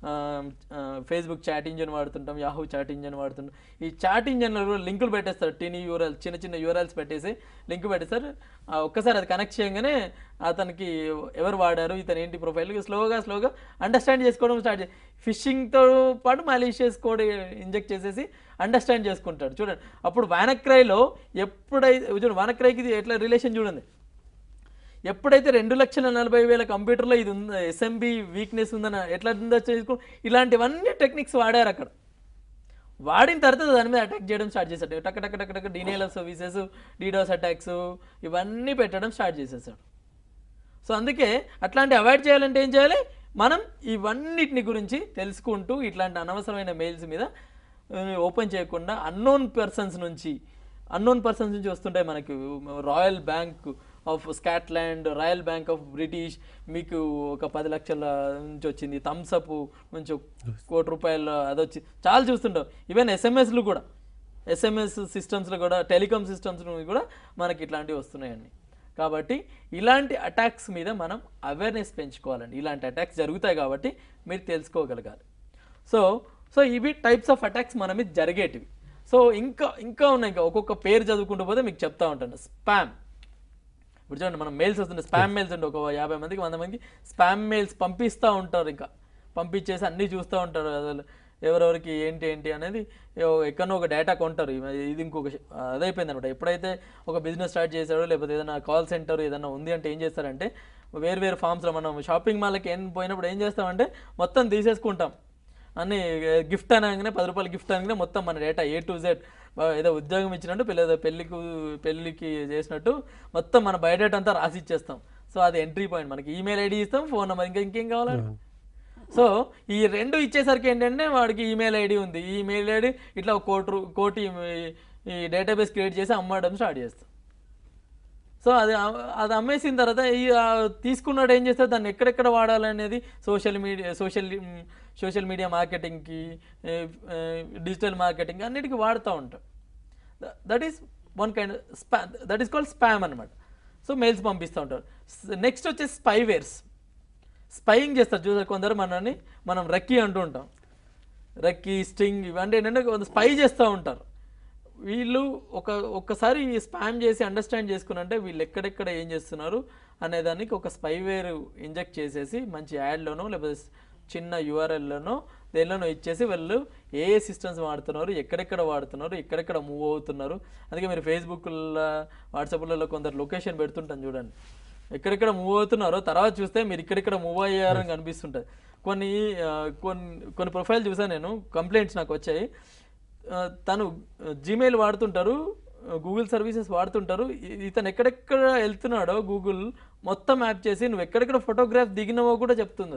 ఫేస్బుక్ చాట్ ఇంజన్ వాడుతుంటాం యాహూ చాట్ ఇంజన్ వాడుతుంటాం ఈ చాట్ ఇంజన్లో లింకులు పెట్టేస్తారు టీనీ యూరల్ చిన్న చిన్న యూరల్స్ పెట్టేసి లింక్ పెట్టేస్తారు ఆ ఒక్కసారి అది కనెక్ట్ చేయగానే అతనికి ఎవరు వాడారు ఇతను ఏంటి ప్రొఫైల్ స్లోగా స్లోగా అండర్స్టాండ్ చేసుకోవడం స్టార్ట్ చే ఫిషింగ్తో పాటు మాలిషియస్ కోడ్ ఇంజెక్ట్ చేసేసి అండర్స్టాండ్ చేసుకుంటాడు చూడండి అప్పుడు వానక్రైలో ఎప్పుడైతే చూడండి వానక్రైకి ఇది ఎట్లా రిలేషన్ చూడండి ఎప్పుడైతే రెండు లక్షల నలభై వేల కంప్యూటర్లో ఇది ఉందో ఎస్ఎంబి వీక్నెస్ ఉందని ఎట్లా ఉందో చేసుకో ఇలాంటివన్నీ టెక్నిక్స్ వాడారు అక్కడ వాడిన తర్వాత దాని మీద అటాక్ చేయడం స్టార్ట్ చేశాడు టక్ టక్ టక్ టక్ denial of services DDoS attacks ఇవన్నీ పెట్టడం స్టార్ట్ చేసేసాడు సో అందుకే అట్లాంటి అవాయిడ్ చేయాలంటే ఏం చేయాలి మనం ఇవన్నిటిని గురించి తెలుసుకుంటూ ఇట్లాంటి అనవసరమైన మెయిల్స్ మీద ఓపెన్ చేయకుండా అన్నోన్ పర్సన్స్ నుంచి అన్నోన్ పర్సన్స్ నుంచి వస్తుంటాయి మనకి Royal Bank of Scotland Royal Bank of British మీకు ఒక పది లక్షల నుంచి వచ్చింది థమ్స్అప్ నుంచి ఒక కోటి రూపాయల అది వచ్చి చాలా చూస్తుంటాం ఈవెన్ ఎస్ఎంఎస్లు కూడా ఎస్ఎంఎస్ సిస్టమ్స్లో కూడా టెలికామ్ సిస్టమ్స్ కూడా మనకి ఇట్లాంటివి వస్తున్నాయండి కాబట్టి ఇలాంటి అటాక్స్ మీద మనం అవేర్నెస్ పెంచుకోవాలండి ఇలాంటి అటాక్స్ జరుగుతాయి కాబట్టి మీరు తెలుసుకోగలగాలి సో సో ఇవి టైప్స్ ఆఫ్ అటాక్స్ మన మీద జరిగేటివి సో ఇంకా ఇంకా ఉన్నాయి ఇంకా ఒక్కొక్క పేరు చదువుకుంటూ పోతే మీకు చెప్తా ఉంటాను స్పామ్ ఇప్పుడు చూడండి మనం మెయిల్స్ వస్తుంటాయి స్పామ్ మెయిల్స్ ఉంటాయి ఒక యాభై మందికి వంద మందికి స్పామ్ మెయిల్స్ పంపిస్తూ ఉంటారు ఇంకా పంపించేసి అన్నీ చూస్తూ ఉంటారు అసలు ఎవరెవరికి ఏంటి ఏంటి అనేది ఎవ- ఎక్కడో ఒక డేటా కొంటారు ఇది ఇది ఇంకొక ష- అదైపోయింది అనమాట ఎప్పుడైతే ఒక బిజినెస్ స్టార్ట్ చేశాడో లేకపోతే ఏదైనా కాల్ సెంటర్ ఏదైనా ఉంది అంటే ఏం చేస్తారంటే వేరు వేరు ఫామ్స్లో మనం షాపింగ్ మాల్కి ఏం పోయినప్పుడు ఏం చేస్తామంటే మొత్తం తీసేసుకుంటాం అన్ని గిఫ్ట్ అనగానే పది రూపాయలు గిఫ్ట్ అనగానే మొత్తం మన డేటా ఏ టు జెడ్ ఏదో ఉద్యోగం ఇచ్చినట్టు పిల్ల ఏదో పెళ్ళికి పెళ్ళికి చేసినట్టు మొత్తం మన బయోడేటా అంతా రాసి ఇచ్చేస్తాం సో అది ఎంట్రీ పాయింట్ మనకి ఈమెయిల్ ఐడి ఇస్తాం ఫోన్ నెంబర్ ఇంకా ఇంకేం కావాలి సో ఈ రెండు ఇచ్చేసరికి ఏంటంటే వాడికి ఈమెయిల్ ఐడి ఉంది ఈ ఈమెయిల్ ఐడి ఇట్లా ఒక కోటి రూ- కోటి ఈ- ఈ డేటాబేస్ క్రియేట్ చేసి అమ్మడం స్టార్ట్ చేస్తాం సో అది అ- అది అమ్మేసిన తర్వాత ఈ ఆ తీసుకున్నాడు ఏం చేస్తాడు దాన్ని ఎక్కడెక్కడ వాడాలనేది social media social social media మార్కెటింగ్కి డిజిటల్ మార్కెటింగ్ అన్నిటికీ వాడుతూ ఉంటాడు దట్ ఈస్ వన్ కైండ్ స్పా దట్ ఈస్ కాల్డ్ స్పామ్ అనమాట సో మెయిల్స్ పంపిస్తూ ఉంటారు నెక్స్ట్ వచ్చేసి స్పైవేర్స్ స్పైయింగ్ చేస్తారు చూసారు కొందరు మనల్ని మనం రక్కీ అంటూ ఉంటాం రక్కీ స్టింగ్ ఇవన్నీ ఏంటంటే కొంత స్పై చేస్తూ ఉంటారు వీళ్ళు ఒక ఒక్కసారి స్పామ్ చేసి అండర్స్టాండ్ చేసుకున్నంటే వీళ్ళు ఎక్కడెక్కడ ఏం చేస్తున్నారు అనే దానికి ఒక స్పైవేర్ ఇంజెక్ట్ చేసేసి మంచి యాడ్లోనో లేకపోతే చిన్న యూఆర్ఎల్లోనో దేనిలోనో ఇచ్చేసి వాళ్ళు ఏ ఏ సిస్టమ్స్ వాడుతున్నారు ఎక్కడెక్కడ వాడుతున్నారు ఎక్కడెక్కడ మూవ్ అవుతున్నారు అందుకే మీరు ఫేస్బుక్లో వాట్సాప్లలో కొందరు లొకేషన్ పెడుతుంటాం చూడండి ఎక్కడెక్కడ మూవ్ అవుతున్నారో తర్వాత చూస్తే మీరు ఇక్కడెక్కడ మూవ్ అయ్యారని కనిపిస్తుంటుంది కొన్ని ఆ, కొన్ని కొన్ని ప్రొఫైల్ చూసాను నేను కంప్లైంట్స్ నాకు వచ్చాయి ఆ, తను జీమెయిల్ వాడుతుంటారు గూగుల్ సర్వీసెస్ వాడుతుంటారు ఇ- ఇతను ఎక్కడెక్కడ వెళ్తున్నాడో గూగుల్ మొత్తం యాప్ చేసి నువ్వు ఎక్కడెక్కడ ఫోటోగ్రాఫ్ దిగినవో కూడా చెప్తుంది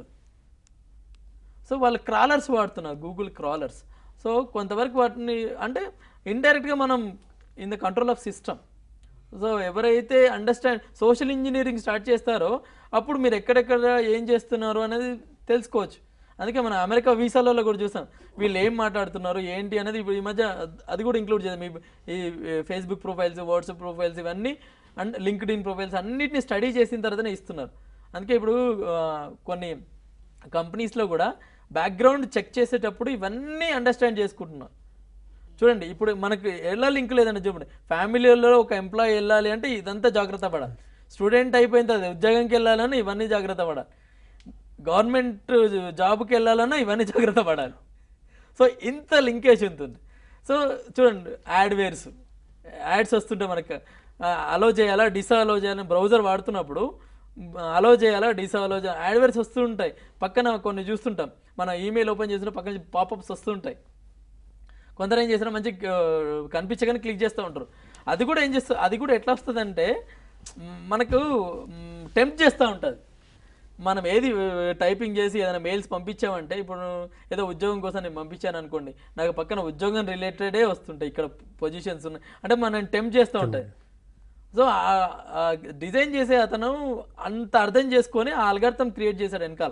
సో వాళ్ళు క్రాలర్స్ వాడుతున్నారు గూగుల్ క్రాలర్స్ సో కొంతవరకు వాటిని అంటే ఇండైరెక్ట్గా మనం in the control of system so ఎవరైతే అండర్స్టాండ్ సోషల్ ఇంజనీరింగ్ స్టార్ట్ చేస్తారో అప్పుడు మీరు ఎక్కడెక్కడ ఏం చేస్తున్నారు అనేది తెలుసుకోవచ్చు అందుకే మన అమెరికా వీసాలలో కూడా చూసాం వీళ్ళు ఏం మాట్లాడుతున్నారు ఏంటి అనేది ఇప్పుడు ఈ మధ్య అది కూడా ఇంక్లూడ్ చేద్దాం మీ ఈ ఫేస్బుక్ ప్రొఫైల్స్ వాట్సాప్ ప్రొఫైల్స్ ఇవన్నీ అండ్ లింక్డ్ ఇన్ ప్రొఫైల్స్ అన్నిటిని స్టడీ చేసిన తర్వాతనే ఇస్తున్నారు అందుకే ఇప్పుడు ఆ, కొన్ని కంపెనీస్లో కూడా బ్యాక్గ్రౌండ్ చెక్ చేసేటప్పుడు ఇవన్నీ అండర్స్టాండ్ చేసుకుంటున్నారు చూడండి ఇప్పుడు మనకు ఎలా లింక్ లేదండి చూడండి ఫ్యామిలీలో ఒక ఎంప్లాయీ వెళ్ళాలి అంటే ఇదంతా జాగ్రత్త పడాలి స్టూడెంట్ అయిపోయిన తర్వాత ఉద్యోగంకి వెళ్ళాలని ఇవన్నీ జాగ్రత్త పడాలి గవర్నమెంట్ జాబ్కి వెళ్ళాలన్నా ఇవన్నీ జాగ్రత్త పడాలి సో ఇంత లింకేజ్ ఉంటుంది సో చూడండి యాడ్వేర్స్ యాడ్స్ వస్తుంటే మనకు అలో చేయాలా డిసా అలో చేయాలని బ్రౌజర్ వాడుతున్నప్పుడు అలో చేయాలా డిసా అలో చేయాలి యాడ్వేర్స్ వస్తుంటాయి పక్కన కొన్ని చూస్తుంటాం మన ఈమెయిల్ ఓపెన్ చేసిన పక్కన పాపప్స్ వస్తుంటాయి కొందరు ఏం చేస్తారో మంచి కనిపించగానే క్లిక్ చేస్తూ ఉంటారు అది కూడా ఏం చేస్తారు అది కూడా ఎట్లా వస్తుందంటే మ్, మనకు టెంప్ట్ చేస్తూ ఉంటుంది మనం ఏది టైపింగ్ చేసి ఏదైనా మెయిల్స్ పంపించామంటే ఇప్పుడు ఏదో ఉద్యోగం కోసం నేను పంపించాను అనుకోండి నాకు పక్కన ఉద్యోగం రిలేటెడే వస్తుంటాయి ఇక్కడ పొజిషన్స్ ఉన్నాయి అంటే మనం టెంప్ట్ చేస్తూ ఉంటాయి సో డిజైన్ చేసే అతను అంత అర్థం చేసుకొని ఆ అల్గార్థం క్రియేట్ చేశాడు వెనకాల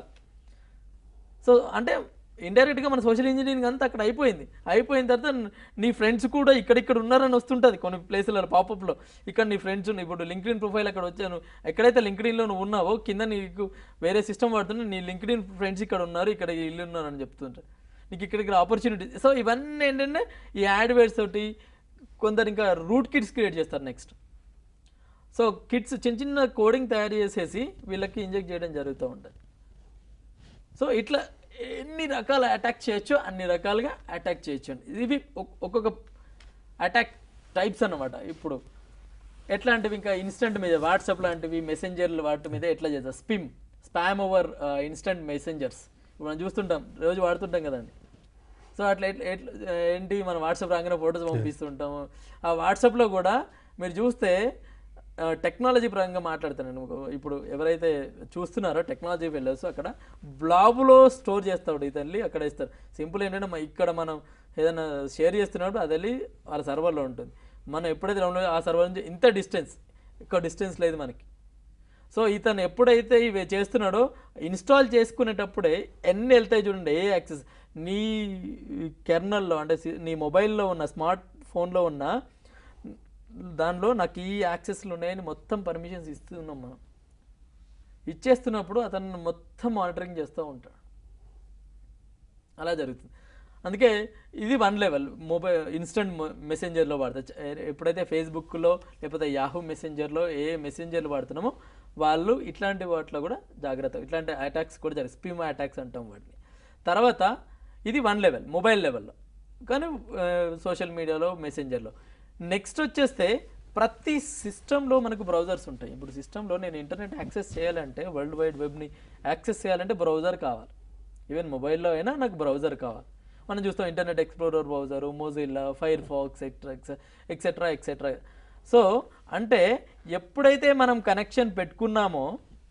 సో అంటే ఇండైరెక్ట్గా మన సోషల్ ఇంజనీరింగ్ అంతా అక్కడ అయిపోయింది అయిపోయిన తర్వాత నీ ఫ్రెండ్స్ కూడా ఇక్కడిక్కడ ఉన్నారని వస్తుంటుంది కొన్ని ప్లేసులలో పాపప్లో ఇక్కడ నీ ఫ్రెండ్స్ ఇప్పుడు లింక్డ్ఇన్ ప్రొఫైల్ అక్కడ వచ్చాను ఎక్కడైతే లింక్డ్ఇన్లో నువ్వు ఉన్నావో కింద నీకు వేరే సిస్టమ్ వాడుతున్నా నీ లింక్డ్ఇన్ ఫ్రెండ్స్ ఇక్కడ ఉన్నారు ఇక్కడ ఈ ఇల్లు ఉన్నారు అని చెప్తుంటారు నీకు ఇక్కడికి ఆపర్చునిటీ సో ఇవన్నీ ఏంటంటే ఈ యాడ్వేర్స్ తోటి కొందరు ఇంకా రూట్ కిట్స్ క్రియేట్ చేస్తారు నెక్స్ట్ సో కిట్స్ చిన్న చిన్న కోడింగ్ తయారు చేసేసి వీళ్ళకి ఇంజెక్ట్ చేయడం జరుగుతూ ఉంటుంది సో ఇట్లా ఎన్ని రకాల అటాక్ చేయొచ్చో అన్ని రకాలుగా అటాక్ చేయొచ్చు అండి ఇవి ఒక్- ఒక్కొక్క అటాక్ టైప్స్ అన్నమాట ఇప్పుడు ఎట్లాంటివి ఇంకా ఇన్స్టెంట్ మీద వాట్సాప్ లాంటివి మెసెంజర్లు వాటి మీద ఎట్లా చేస్తారు spim spam over instant messengers ఇప్పుడు మనం చూస్తుంటాం రోజు వాడుతుంటాం కదండి సో అట్లా ఎట్లా ఎట్లా ఏంటి మనం వాట్సాప్ రాగానే ఫొటోస్ పంపిస్తుంటాము ఆ వాట్సాప్లో కూడా మీరు చూస్తే టెక్నాలజీ పరంగా మాట్లాడుతున్నాను ఒక- ఇప్పుడు ఎవరైతే చూస్తున్నారో టెక్నాలజీ వెళ్ళొచ్చు అక్కడ బ్లాగులో స్టోర్ చేస్తాడు ఇతల్లి అక్కడ ఇస్తారు సింపుల్ ఏంటంటే మ- ఇక్కడ మనం ఏదైనా షేర్ చేస్తున్నప్పుడు అది వెళ్ళి వాళ్ళ సర్వర్లో ఉంటుంది మనం ఎప్పుడైతే download ఆ సర్వర్ నుంచి ఇంత డిస్టెన్స్ ఎక్కువ డిస్టెన్స్ లేదు మనకి సో ఇతను ఎప్పుడైతే ఇవి చేస్తున్నాడో ఇన్స్టాల్ చేసుకునేటప్పుడే ఎన్ని వెళ్తాయి చూడండి ఏ యాక్సెస్ నీ కెర్నల్లో అంటే సి- నీ మొబైల్లో ఉన్న స్మార్ట్ ఫోన్లో ఉన్న దానిలో నాకు ఈ యాక్సెస్లు ఉన్నాయని మొత్తం పర్మిషన్స్ ఇస్తున్నాం మనం ఇచ్చేస్తున్నప్పుడు అతను మొత్తం మానిటరింగ్ చేస్తూ ఉంటాడు అలా జరుగుతుంది అందుకే ఇది వన్ లెవెల్ మొబైల్ ఇన్స్టెంట్ మెసెంజర్లో వాడతారు ఎప్పుడైతే ఫేస్బుక్లో లేకపోతే యాహూ మెసెంజర్లో ఏ మెసెంజర్లు వాడుతున్నామో వాళ్ళు ఇట్లాంటి వాటిలో కూడా జాగ్రత్త ఇట్లాంటి అటాక్స్ కూడా జరుగుతాయి స్పీమ్ అటాక్స్ అంటాం వాటిని తర్వాత ఇది వన్ లెవెల్ మొబైల్ లెవెల్లో కానీ సోషల్ మీడియాలో మెసెంజర్లో నెక్స్ట్ వచ్చేస్తే ప్రతి సిస్టంలో మనకు బ్రౌజర్స్ ఉంటాయి ఇప్పుడు సిస్టంలో నేను ఇంటర్నెట్ యాక్సెస్ చేయాలంటే వరల్డ్ వైడ్ వెబ్ని యాక్సెస్ చేయాలంటే బ్రౌజర్ కావాలి ఈవెన్ మొబైల్లో అయినా నాకు బ్రౌజర్ కావాలి మనం చూస్తాం internet explorer browser Mozilla Firefox etcetera etcetera etcetera so అంటే ఎప్పుడైతే మనం కనెక్షన్ పెట్టుకున్నామో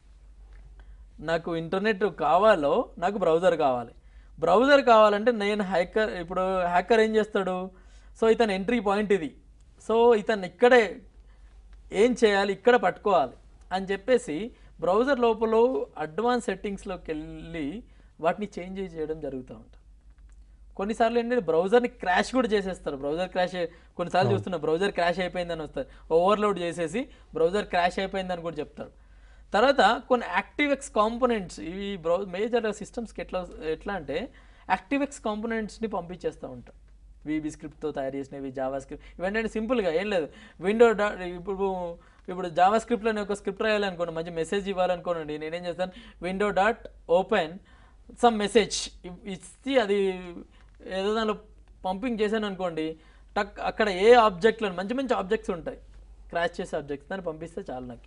నాకు ఇంటర్నెట్ కావాలో నాకు బ్రౌజర్ కావాలి బ్రౌజర్ కావాలంటే నేను హ్యాకర్ ఇప్పుడు హ్యాకర్ ఏం చేస్తాడు సో ఇతను ఎంట్రీ పాయింట్ ఇది సో ఇతను ఇక్కడే ఏం చేయాలి ఇక్కడ పట్టుకోవాలి అని చెప్పేసి బ్రౌజర్ లోపల అడ్వాన్స్ సెట్టింగ్స్లోకి వెళ్ళి వాటిని చేంజ్ చేయడం జరుగుతూ ఉంటుంది కొన్నిసార్లు ఏంటంటే బ్రౌజర్ని క్రాష్ కూడా చేసేస్తారు బ్రౌజర్ క్రాష్ కొన్నిసార్లు చూస్తున్నా బ్రౌజర్ క్రాష్ అయిపోయిందని వస్తారు ఓవర్లోడ్ చేసేసి బ్రౌజర్ క్రాష్ అయిపోయిందని కూడా చెప్తారు తర్వాత కొన్ని యాక్టివ్ఎక్స్ కాంపోనెంట్స్ ఇవి బ్రౌ మేజర్ సిస్టమ్స్కి ఎట్లా ఎట్లా అంటే యాక్టివ్ఎక్స్ కాంపోనెంట్స్ని పంపించేస్తూ ఉంటాం వీబీ స్క్రిప్ట్తో తయారు చేసినవి జావా స్క్రిప్ట్ ఇవన్నీ సింపుల్గా ఏం లేదు విండో డా ఇప్పుడు ఇప్పుడు జావా స్క్రిప్ట్లో నేను ఒక స్క్రిప్ట్ రాయాలనుకోండి మంచి మెసేజ్ ఇవ్వాలనుకోనండి నేనేం చేస్తాను window dot open some message ఇచ్చి అది ఏదో దానిలో పంపింగ్ చేశాను అనుకోండి టక్ అక్కడ ఏ ఆబ్జెక్ట్లో మంచి మంచి ఆబ్జెక్ట్స్ ఉంటాయి క్రాష్ చేసే ఆబ్జెక్ట్స్ దాన్ని పంపిస్తే చాలు నాకు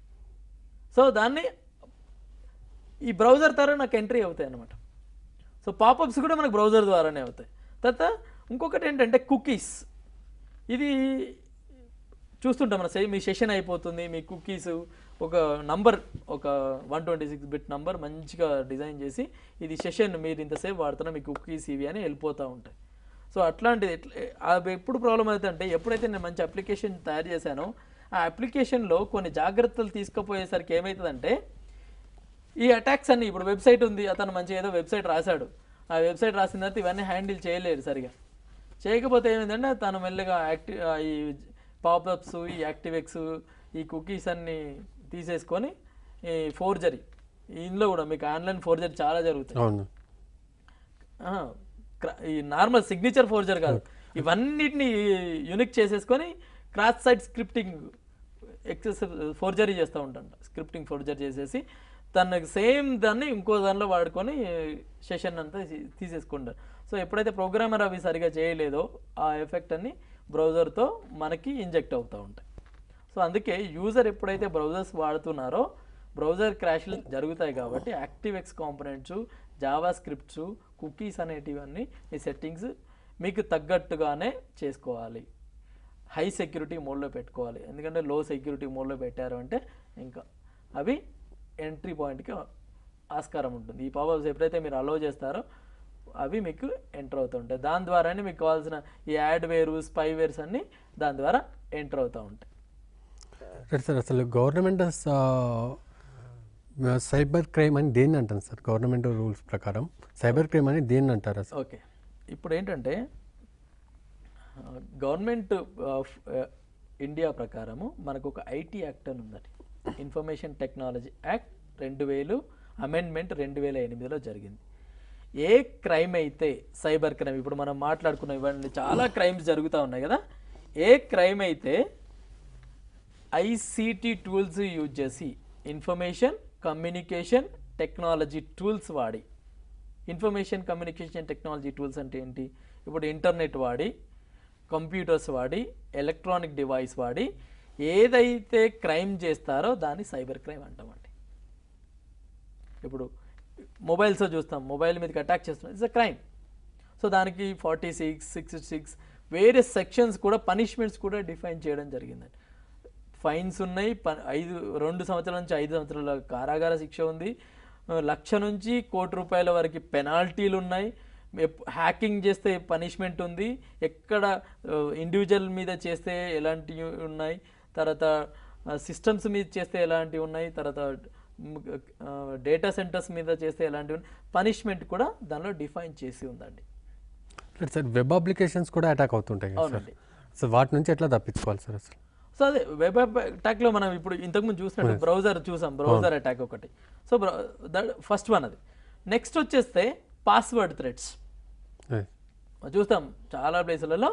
సో దాన్ని ఈ బ్రౌజర్ ద్వారా నాకు ఎంట్రీ అవుతాయి అన్నమాట సో పాపప్స్ కూడా మనకు బ్రౌజర్ ద్వారానే అవుతాయి తర్వాత ఇంకొకటి ఏంటంటే కుకీస్ ఇది చూస్తుంటాం మన సేమ్ మీ సెషన్ అయిపోతుంది మీ కుకీస్ ఒక నంబర్ ఒక one twenty six bit number మంచిగా డిజైన్ చేసి ఇది సెషన్ మీరు ఇంతసేపు వాడుతున్నా మీ కుకీస్ ఇవి అని వెళ్ళిపోతూ ఉంటాయి సో అట్లాంటిది ఎట్లా అవి ఎప్పుడు ప్రాబ్లం అవుతుందంటే ఎప్పుడైతే నేను మంచి అప్లికేషన్ తయారు చేశానో ఆ అప్లికేషన్లో కొన్ని జాగ్రత్తలు తీసుకుపోయేసరికి ఏమవుతుందంటే ఈ అటాక్స్ అన్ని ఇప్పుడు వెబ్సైట్ ఉంది అతను మంచి ఏదో వెబ్సైట్ రాశాడు ఆ వెబ్సైట్ రాసిన తర్వాత ఇవన్నీ హ్యాండిల్ చేయలేరు సరిగా చేయకపోతే ఏమైందంటే తను మెల్లగా యాక్టివ్ ఈ పాపప్స్ ఈ యాక్టివెక్స్ ఈ కుకీస్ అన్ని తీసేసుకొని ఈ ఫోర్జరీ ఇందులో కూడా మీకు ఆన్లైన్ ఫోర్జరీ చాలా జరుగుతాయి అవును ఆహా, క్ర- ఈ నార్మల్ సిగ్నేచర్ ఫోర్జర్ కాదు ఇవన్నిటిని యూనిక్ చేసేసుకొని cross site scripting access forgery చేస్తూ ఉంటాడు స్క్రిప్టింగ్ ఫోర్జరీ చేసేసి తనకి సేమ్ దాన్ని ఇంకో దానిలో వాడుకొని సెషన్ అంతా తీ- తీసేసుకుంటారు సో ఎప్పుడైతే ప్రోగ్రామర్ అవి సరిగా చేయలేదో ఆ ఎఫెక్ట్ అన్ని బ్రౌజర్తో మనకి ఇంజెక్ట్ అవుతూ ఉంటాయి సో అందుకే యూజర్ ఎప్పుడైతే బ్రౌజర్స్ వాడుతున్నారో బ్రౌజర్ క్రాష్లు జరుగుతాయి కాబట్టి active X components Java scripts cookies అనేటివన్నీ ఈ సెట్టింగ్స్ మీకు తగ్గట్టుగానే చేసుకోవాలి హై సెక్యూరిటీ మోడ్లో పెట్టుకోవాలి ఎందుకంటే లో సెక్యూరిటీ మోడ్లో పెట్టారు అంటే ఇంకా అవి ఎంట్రీ పాయింట్కి ఆస్కారం ఉంటుంది ఈ పవర్స్ ఎప్పుడైతే మీరు అలో చేస్తారో అవి మీకు ఎంటర్ అవుతుంటాయి దాని ద్వారానే మీకు కావాల్సిన ఈ యాడ్ వేరు స్పై వేర్స్ అన్నీ దాని ద్వారా ఎంటర్ అవుతూ ఉంటాయి రైట్ సార్ అసలు గవర్నమెంట్ సైబర్ క్రైమ్ అని దేన్ని అంటారు సార్ గవర్నమెంట్ రూల్స్ ప్రకారం సైబర్ క్రైమ్ అని దేన్ని అంటారు అసలు ఓకే ఇప్పుడు ఏంటంటే గవర్నమెంట్ ఆఫ్ ఇండియా ప్రకారము మనకు ఒక ఐటీ యాక్ట్ అని ఉందండి ఇన్ఫర్మేషన్ టెక్నాలజీ యాక్ట్ రెండు వేలు అమెండ్మెంట్ రెండు వేల ఎనిమిదిలో జరిగింది ఏ క్రైమ్ అయితే సైబర్ క్రైమ్ ఇప్పుడు మనం మాట్లాడుకున్న ఇవన్నీ చాలా క్రైమ్స్ జరుగుతూ ఉన్నాయి కదా ఏ క్రైమ్ అయితే ఐసీటీ టూల్స్ యూజ్ చేసి ఇన్ఫర్మేషన్ కమ్యూనికేషన్ టెక్నాలజీ టూల్స్ వాడి ఇన్ఫర్మేషన్ కమ్యూనికేషన్ టెక్నాలజీ టూల్స్ అంటే ఏంటి ఇప్పుడు ఇంటర్నెట్ వాడి కంప్యూటర్స్ వాడి ఎలక్ట్రానిక్ డివైస్ వాడి ఏదైతే క్రైమ్ చేస్తారో దాన్ని సైబర్ క్రైమ్ అంటామండి ఇప్పుడు మొబైల్స్ చూస్తాం మొబైల్ మీదకి అటాక్ చేస్తున్నాం ఇట్స్ అ క్రైమ్ సో దానికి ఫార్టీ సిక్స్ సిక్స్టీ సిక్స్ వేరే సెక్షన్స్ కూడా పనిష్మెంట్స్ కూడా డిఫైన్ చేయడం జరిగిందండి ఫైన్స్ ఉన్నాయి ప- ఐదు రెండు సంవత్సరాల నుంచి ఐదు సంవత్సరాల కారాగార శిక్ష ఉంది ఆ, లక్ష నుంచి కోటి రూపాయల వరకు పెనాల్టీలు ఉన్నాయి ఎప్- హ్యాకింగ్ చేస్తే పనిష్మెంట్ ఉంది ఎక్కడ ఇండివిజువల్ మీద చేస్తే ఎలాంటివి ఉన్నాయి తర్వాత సిస్టమ్స్ మీద చేస్తే ఎలాంటివి ఉన్నాయి తర్వాత డేటా సెంటర్స్ మీద చేస్తే ఎలాంటివి పనిష్మెంట్ కూడా దానిలో డిఫైన్ చేసి ఉందండి రైట్ సార్ వెబ్ అప్లికేషన్స్ కూడా అటాక్ అవుతుంటాయి కదా సార్ అవునండి. సో వాటి నుంచి ఎట్లా తప్పించుకోవాలి సార్ అసలు సో అదే వెబ్ అటాక్లో మనం ఇప్పుడు ఇంతకుముందు చూసినట్టు బ్రౌజర్ చూసాం బ్రౌజర్ అటాక్ ఒకటి సో ఫస్ట్ వన్ అది నెక్స్ట్ వచ్చేస్తే పాస్వర్డ్ థ్రెడ్స్ Right. చూస్తాం చాలా ప్లేసులలో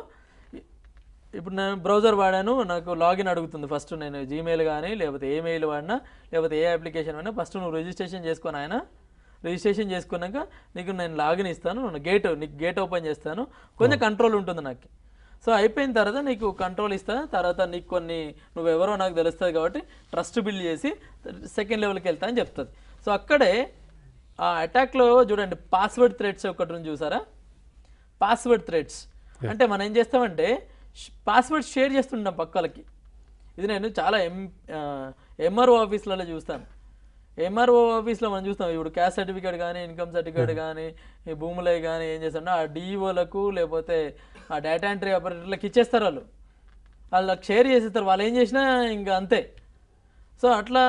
ఇప్పుడు నేను బ్రౌజర్ వాడాను నాకు లాగిన్ అడుగుతుంది ఫస్ట్ నేను జీమెయిల్ కానీ లేకపోతే ఏ మెయిల్ వాడినా లేకపోతే ఏ అప్లికేషన్ వాడినా ఫస్ట్ నువ్వు రిజిస్ట్రేషన్ చేసుకొని ఆయన రిజిస్ట్రేషన్ చేసుకున్నాక నీకు నేను లాగిన్ ఇస్తాను నువ్వు గేట్ నీకు గేట్ ఓపెన్ చేస్తాను కొంచెం కంట్రోల్ ఉంటుంది నాకు సో అయిపోయిన తర్వాత నీకు కంట్రోల్ ఇస్తాను తర్వాత నీకు కొన్ని నువ్వు ఎవరో నాకు తెలుస్తుంది కాబట్టి ట్రస్ట్ బిల్డ్ చేసి సెకండ్ లెవెల్కి వెళ్తా అని చెప్తుంది సో అక్కడే ఆ అటాక్లో చూడండి పాస్వర్డ్ థ్రెడ్స్ ఒకటి ఉంది చూసారా పాస్వర్డ్ థ్రెడ్స్ అంటే మనం ఏం చేస్తామంటే పాస్వర్డ్ షేర్ చేస్తుంటాం పక్కలకి ఇది నేను చాలా ఎం ఎంఆర్ఓ ఆఫీస్లలో చూస్తాను ఎంఆర్ఓ ఆఫీస్లో మనం చూస్తాం ఇప్పుడు క్యాస్ట్ సర్టిఫికేట్ కానీ ఇన్కమ్ సర్టిఫికేట్ కానీ ఈ భూములే కానీ ఏం చేస్తారంటే ఆ డిఈఓలకు లేకపోతే ఆ డేటా ఎంట్రీ ఆపరేటర్లకు ఇచ్చేస్తారు వాళ్ళు వాళ్ళకి షేర్ చేసేస్తారు వాళ్ళు ఏం చేసినా ఇంకా అంతే సో అట్లా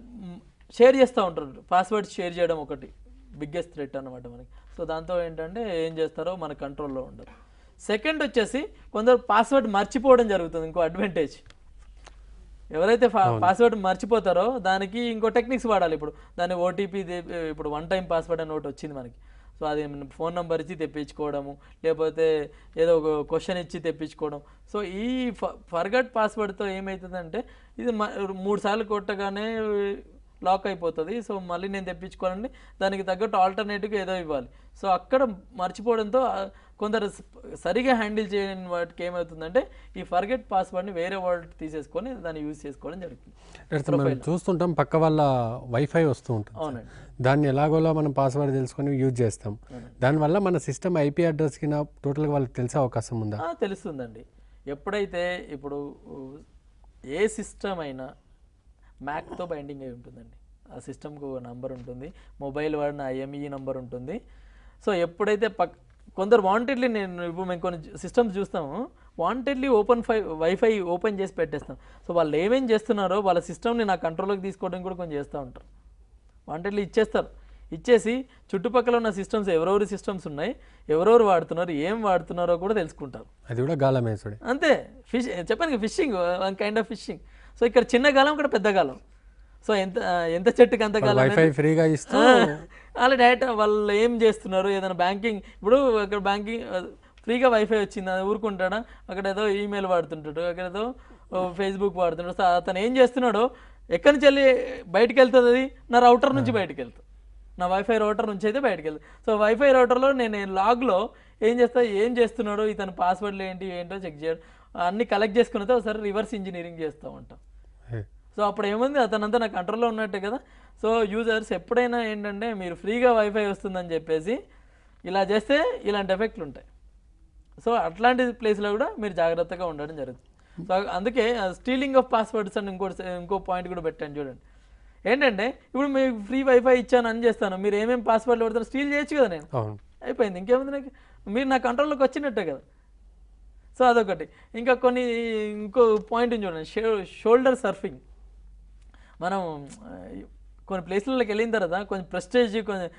షేర్ చేస్తూ ఉంటారు పాస్వర్డ్ షేర్ చేయడం ఒకటి బిగ్గెస్ట్ థ్రెట్ అన్నమాట మనకి సో దాంతో ఏంటంటే ఏం చేస్తారో మన కంట్రోల్లో ఉండదు సెకండ్ వచ్చేసి కొందరు పాస్వర్డ్ మర్చిపోవడం జరుగుతుంది ఇంకో అడ్వాంటేజ్ ఎవరైతే పాస్వర్డ్ మర్చిపోతారో దానికి ఇంకో టెక్నిక్స్ వాడాలి ఇప్పుడు దాని ఓటీపీ ఇప్పుడు వన్ టైం పాస్వర్డ్ అని ఒకటి వచ్చింది మనకి సో అది ఫోన్ నెంబర్ ఇచ్చి తెప్పించుకోవడము లేకపోతే ఏదో ఒక క్వశ్చన్ ఇచ్చి తెప్పించుకోవడం సో ఈ ఫర్గట్ పాస్వర్డ్తో ఏమవుతుందంటే ఇది మ- మూడు సార్లు కొట్టగానే లాక్ అయిపోతుంది సో మళ్ళీ నేను తెప్పించుకోవాలండి దానికి తగ్గట్టు ఆల్టర్నేటివ్గా ఏదో ఇవ్వాలి సో అక్కడ మర్చిపోవడంతో ఆ, కొందరు స- సరిగా హ్యాండిల్ చేయని వాటికి ఏమవుతుందంటే ఈ ఫర్గెట్ పాస్వర్డ్ని వేరే వాళ్ళు తీసేసుకొని దాన్ని యూజ్ చేసుకోవడం జరుగుతుంది రైట్ సార్ మనం చూస్తుంటాం పక్క వాళ్ళ వైఫై వస్తూ ఉంటుంది సార్. అవునండి దాన్ని ఎలాగోలా మనం పాస్వర్డ్ తెలుసుకొని యూజ్ చేస్తాం దానివల్ల మన సిస్టమ్ ఐపీ అడ్రస్ కింద టోటల్గా వాళ్ళకి తెలిసే అవకాశం ఉందా ఆ, తెలుస్తుందండి ఎప్పుడైతే ఇప్పుడు ఉ, ఏ సిస్టమ్ అయినా మ్యాక్తో బైండింగ్ అయి ఉంటుందండి ఆ సిస్టమ్కి ఒక నంబర్ ఉంటుంది మొబైల్ వాడిన ఐఎంఈ నంబర్ ఉంటుంది సో ఎప్పుడైతే పక్ కొందరు వాంటెడ్లీ నేను ఇప్పుడు మేము కొన్ని సిస్టమ్స్ చూస్తాము వాంటెడ్లీ ఓపెన్ ఫై వైఫై ఓపెన్ చేసి పెట్టేస్తాం సో వాళ్ళు ఏమేం చేస్తున్నారో వాళ్ళ సిస్టమ్ని నా కంట్రోల్లోకి తీసుకోవడం కూడా కొంచెం చేస్తూ ఉంటారు వాంటెడ్లీ ఇచ్చేస్తారు ఇచ్చేసి చుట్టుపక్కల ఉన్న సిస్టమ్స్ ఎవరెవరి సిస్టమ్స్ ఉన్నాయి ఎవరెవరు వాడుతున్నారు ఏం వాడుతున్నారో కూడా తెలుసుకుంటారు అది కూడా గాలమేసుడే అంతే ఫిష్ చెప్పాను phishing one kind of phishing so ఇక్కడ చిన్న గాలం ఇక్కడ పెద్ద గాలం సో ఎంత ఎంత చెట్టుకి అంత గాలం వైఫై ఫ్రీగా ఇస్తూ వాళ్ళ డైరెక్ట్ వాళ్ళు ఏం చేస్తున్నారు ఏదైనా బ్యాంకింగ్ ఇప్పుడు ఇక్కడ బ్యాంకింగ్ ఫ్రీగా వైఫై వచ్చింది అది ఊరుకుంటాడా అక్కడ ఏదో ఈమెయిల్ వాడుతుంటాడు అక్కడ ఏదో ఫేస్బుక్ వాడుతుంటాడు సో అతను ఏం చేస్తున్నాడో ఎక్కడి నుంచి వెళ్ళి బయటికి వెళ్తుంది అది నా రౌటర్ నుంచి బయటికి వెళ్తుంది నా వైఫై రౌటర్ నుంచి అయితే బయటికి వెళ్తుంది సో వైఫై రౌటర్లో నేను లాగ్లో ఏం చేస్తా ఏం చేస్తున్నాడో ఇతని పాస్వర్డ్లు ఏంటి ఏంటో చెక్ చేయడం అన్ని కలెక్ట్ చేసుకున్న తర్వాత ఒకసారి రివర్స్ ఇంజనీరింగ్ చేస్తూ ఉంటాం సో అప్పుడు ఏముంది అతనంతా నా కంట్రోల్లో ఉన్నట్టే కదా సో యూజర్స్ ఎప్పుడైనా ఏంటంటే మీరు ఫ్రీగా వైఫై వస్తుందని చెప్పేసి ఇలా చేస్తే ఇలాంటి ఎఫెక్ట్లు ఉంటాయి సో అట్లాంటి ప్లేస్లో కూడా మీరు జాగ్రత్తగా ఉండడం జరుగుతుంది సో అందుకే స్టీలింగ్ ఆఫ్ పాస్వర్డ్స్ అని ఇంకోటి ఇంకో పాయింట్ కూడా పెట్టాను చూడండి ఏంటంటే ఇప్పుడు మీకు ఫ్రీ వైఫై ఇచ్చాను అని చేస్తాను మీరు ఏమేమి పాస్వర్డ్లు పెడతారో స్టీల్ చేయొచ్చు కదా నేను అవును అయిపోయింది ఇంకేముంది నాకు మీరు నా కంట్రోల్లోకి వచ్చినట్టే కదా సో అదొకటి ఇంకా కొన్ని ఇంకో పాయింట్ చూడండి షో షోల్డర్ సర్ఫింగ్ మనం ఆ, కొన్ని ప్లేస్లలోకి వెళ్ళిన తర్వాత కొంచెం ప్రెస్టేజ్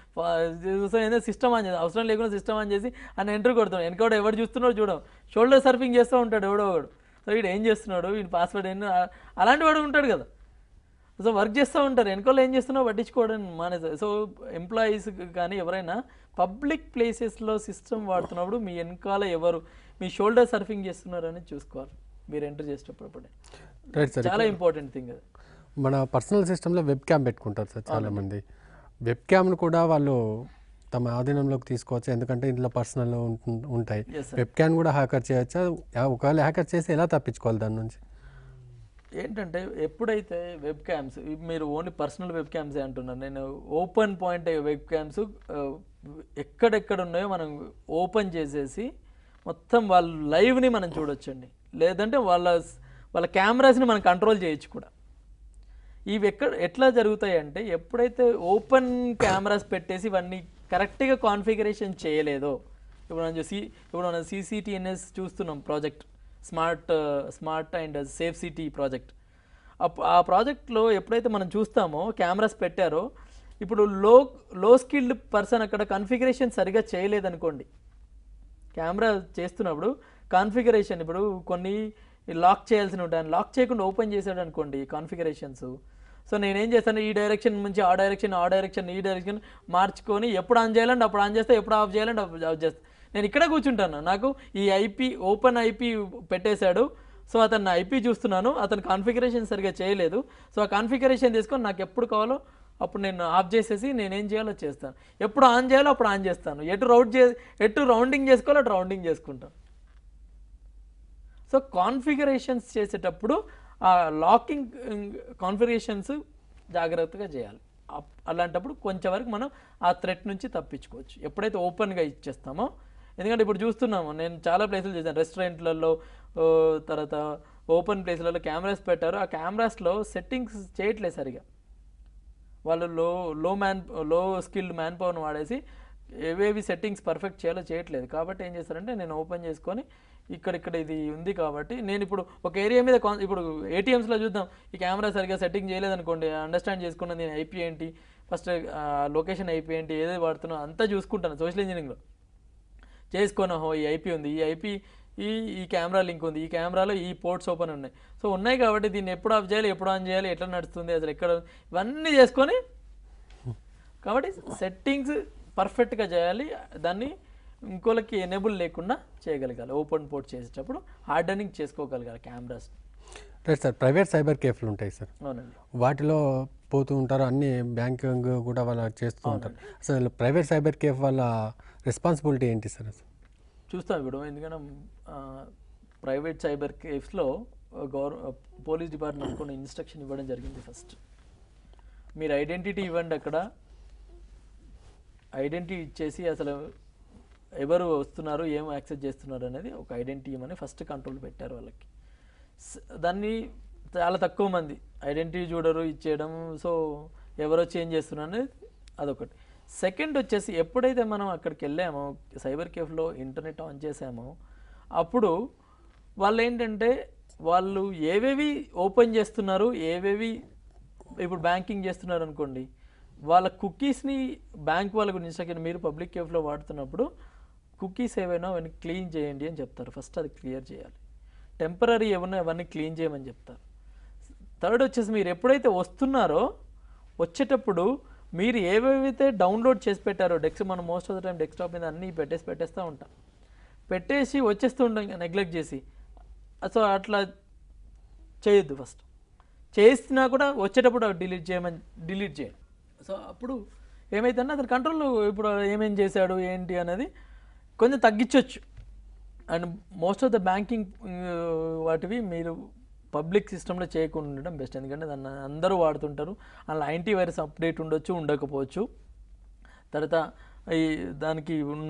కొంచెం సిస్టమ్ ఆన్ చేసి అవసరం లేకుండా సిస్టమ్ ఆన్ చేసి ఆయన ఎంట్రీ కొడతాం వెనకవాడు ఎవడు చూస్తున్నాడో చూడం షోల్డర్ సర్ఫింగ్ చేస్తూ ఉంటాడు ఎవడో ఒకడు సో వీడు ఏం చేస్తున్నాడు వీడి పాస్వర్డ్ ఏంటి ఆ- అలాంటి వాడు ఉంటాడు కదా సో వర్క్ చేస్తూ ఉంటారు వెనకాల ఏం చేస్తున్నావు పట్టించుకోవడం మానేస్తారు సో ఎంప్లాయీస్ కానీ ఎవరైనా పబ్లిక్ ప్లేసెస్లో సిస్టమ్ వాడుతున్నప్పుడు మీ వెనకాల ఎవరు మీ షోల్డర్ సర్ఫింగ్ చేస్తున్నారు అని చూసుకోవాలి మీరు ఎంటర్ చేసేటప్పుడు అప్పుడే రైట్ సార్ చాలా ఇంపార్టెంట్ థింగ్ అది మన పర్సనల్ సిస్టంలో వెబ్ క్యామ్ పెట్టుకుంటారు సార్ చాలామంది వెబ్ క్యామ్ను కూడా వాళ్ళు తమ ఆధీనంలోకి తీసుకోవచ్చు ఎందుకంటే ఇంట్లో పర్సనల్ ఉంటాయి Yes, sir. వెబ్ క్యామ్ కూడా హ్యాకర్ చేయొచ్చా యా- ఒకవేళ హ్యాకర్ చేసి ఎలా తప్పించుకోవాలి దాని నుంచి ఏంటంటే ఎప్పుడైతే వెబ్ క్యామ్స్ మీరు ఓన్లీ పర్సనల్ వెబ్ క్యామ్సే అంటున్నారు నేను ఓపెన్ పాయింట్ వెబ్ క్యామ్స్ ఎక్కడెక్కడ ఉన్నాయో మనం ఓపెన్ చేసేసి మొత్తం వాళ్ళ లైవ్ని మనం చూడొచ్చండి లేదంటే వాళ్ళ వాళ్ళ కెమెరాస్ని మనం కంట్రోల్ చేయొచ్చు కూడా ఇవి ఎక్కడ ఎట్లా జరుగుతాయి అంటే ఎప్పుడైతే ఓపెన్ కెమెరాస్ పెట్టేసి ఇవన్నీ కరెక్ట్గా కాన్ఫిగరేషన్ చేయలేదో ఇప్పుడు మనం చూసి ఇప్పుడు మనం సీసీటీఎన్ఎస్ చూస్తున్నాం project smart smart and safe city project ఆ ప్రాజెక్ట్లో ఎప్పుడైతే మనం చూస్తామో కెమెరాస్ పెట్టారో ఇప్పుడు లో లో స్కిల్డ్ పర్సన్ అక్కడ కన్ఫిగరేషన్ సరిగా చేయలేదనుకోండి కెమెరా చేస్తున్నప్పుడు కాన్ఫిగరేషన్ ఇప్పుడు కొన్ని లాక్ చేయాల్సి ఉంటాయి లాక్ చేయకుండా ఓపెన్ చేశాడు అనుకోండి కాన్ఫిగరేషన్స్ సో నేనేం చేస్తాను ఈ డైరెక్షన్ నుంచి ఆ డైరెక్షన్ ఆ డైరెక్షన్ ఈ డైరెక్షన్ మార్చుకొని ఎప్పుడు ఆన్ చేయాలంటే అప్పుడు ఆన్ చేస్తే ఎప్పుడు ఆఫ్ చేయాలంటే అప్పుడు ఆఫ్ చేస్తా నేను ఇక్కడే కూర్చుంటాను నాకు ఈ ఐపీ ఓపెన్ ఐపీ పెట్టేశాడు సో అతను ఐపీ చూస్తున్నాను అతను కాన్ఫిగరేషన్ సరిగా చేయలేదు సో ఆ కాన్ఫిగరేషన్ తీసుకొని నాకు ఎప్పుడు కావాలో అప్పుడు నేను ఆఫ్ చేసేసి నేనేం చేయాలో చేస్తాను ఎప్పుడు ఆన్ చేయాలో అప్పుడు ఆన్ చేస్తాను ఎటు రౌట్ చే ఎటు రౌండింగ్ చేసుకోవాలో అటు రౌండింగ్ చేసుకుంటాను సో కాన్ఫిగరేషన్స్ చేసేటప్పుడు ఆ లాకింగ్ కాన్ఫిగరేషన్స్ జాగ్రత్తగా చేయాలి అప్- అలాంటప్పుడు కొంచెం వరకు మనం ఆ థ్రెట్ నుంచి తప్పించుకోవచ్చు ఎప్పుడైతే ఓపెన్గా ఇచ్చేస్తామో ఎందుకంటే ఇప్పుడు చూస్తున్నాము నేను చాలా ప్లేసులు చేశాను రెస్టారెంట్లలో ఓ, తర్వాత ఓపెన్ ప్లేస్లలో కెమెరాస్ పెట్టారు ఆ కెమెరాస్లో సెట్టింగ్స్ చేయట్లేదు సరిగా వాళ్ళు లో లో మ్యాన్ లో స్కిల్డ్ మ్యాన్ పవర్ని వాడేసి ఏవేవి సెట్టింగ్స్ పర్ఫెక్ట్ చేయాలో చేయట్లేదు కాబట్టి ఏం చేస్తారంటే నేను ఓపెన్ చేసుకొని ఇక్కడ ఇక్కడ ఇది ఉంది కాబట్టి నేను ఇప్పుడు ఒక ఏరియా మీద కాన్ ఇప్పుడు ఏటీఎమ్స్లో చూద్దాం ఈ కెమెరా సరిగా సెట్టింగ్ చేయలేదనుకోండి అండర్స్టాండ్ చేసుకున్న నేను ఐపీ ఏంటి ఫస్ట్ లొకేషన్ ఐపీ ఏంటి ఏదో వాడుతున్నా అంతా చూసుకుంటాను సోషల్ ఇంజనీరింగ్లో చేసుకొని ఓహో ఈ ఐపీ ఉంది ఈ ఐపీ ఈ ఈ కెమెరా లింక్ ఉంది ఈ కెమెరాలో ఈ పోర్ట్స్ ఓపెన్ ఉన్నాయి సో ఉన్నాయి కాబట్టి దీన్ని ఎప్పుడు ఆఫ్ చేయాలి ఎప్పుడు ఆన్ చేయాలి ఎట్లా నడుస్తుంది అసలు ఎక్కడ ఇవన్నీ చేసుకొని కాబట్టి సెట్టింగ్స్ పర్ఫెక్ట్గా చేయాలి దాన్ని ఇంకోళ్ళకి ఎనేబుల్ లేకుండా చేయగలగాలి ఓపెన్ పోర్ట్ చేసేటప్పుడు హార్డనింగ్ చేసుకోగలగాలి cameras right sir private cyber కేఫ్లు ఉంటాయి సార్ అవునండి వాటిలో పోతూ ఉంటారు అన్ని బ్యాంకింగ్ కూడా వాళ్ళు చేస్తూ ఉంటారు అసలు ప్రైవేట్ సైబర్ కేఫ్ వాళ్ళ రెస్పాన్సిబిలిటీ ఏంటి సార్ అసలు చూస్తాం ఇప్పుడు ఎందుకంటే ప్రైవేట్ సైబర్ కేఫ్స్లో గవర్ పోలీస్ డిపార్ట్మెంట్ కొన్ని ఇన్స్ట్రక్షన్ ఇవ్వడం జరిగింది ఫస్ట్ మీరు ఐడెంటిటీ ఇవ్వండి అక్కడ ఐడెంటిటీ ఇచ్చేసి అసలు ఎవరు వస్తున్నారు ఏం యాక్సెస్ చేస్తున్నారు అనేది ఒక ఐడెంటిటీ ఇవ్వమని ఫస్ట్ కంట్రోల్ పెట్టారు వాళ్ళకి స- దాన్ని చాలా తక్కువ మంది ఐడెంటిటీ చూడరు ఇచ్చేయడం సో ఎవరో చేంజ్ చేస్తున్నారు అనేది అదొకటి సెకండ్ వచ్చేసి ఎప్పుడైతే మనం అక్కడికి వెళ్ళామో సైబర్ కేఫ్లో ఇంటర్నెట్ ఆన్ చేసామో అప్పుడు వాళ్ళు ఏంటంటే వాళ్ళు ఏవేవి ఓపెన్ చేస్తున్నారు ఏవేవి ఇప్పుడు బ్యాంకింగ్ చేస్తున్నారు అనుకోండి వాళ్ళ కుకీస్ని బ్యాంక్ వాళ్ళ గురించి ఇన్స్ట్రక్షన్ మీరు పబ్లిక్ కేఫ్లో వాడుతున్నప్పుడు కుకీస్ ఏవైనా అవన్నీ క్లీన్ చేయండి అని చెప్తారు ఫస్ట్ అది క్లియర్ చేయాలి టెంపరీ ఏమన్నా అవన్నీ క్లీన్ చేయమని చెప్తారు థర్డ్ వచ్చేసి మీరు ఎప్పుడైతే వస్తున్నారో వచ్చేటప్పుడు మీరు ఏవేవైతే డౌన్లోడ్ చేసి పెట్టారో డెస్క్ మనం most of the time desktop మీద అన్నీ పెట్టేసి పెట్టేస్తూ ఉంటాం పెట్టేసి వచ్చేస్తూ ఉంటాం ఇంకా నెగ్లెక్ట్ చేసి సో అట్లా చేయొద్దు ఫస్ట్ చేసినా కూడా వచ్చేటప్పుడు డిలీట్ చేయమని డిలీట్ చేయండి సో అప్పుడు ఏమైతుందంటే అతని కంట్రోల్ ఇప్పుడు ఏమేం చేశాడు ఏంటి అనేది కొంచెం తగ్గించవచ్చు and most of the banking వాటివి మీరు పబ్లిక్ సిస్టంలో చేయకుండా ఉండడం బెస్ట్ ఎందుకంటే దాన్ని అందరూ వాడుతుంటారు అలా యాంటీ వైరస్ అప్డేట్ ఉండొచ్చు ఉండకపోవచ్చు తర్వాత ఈ దానికి ఉన్న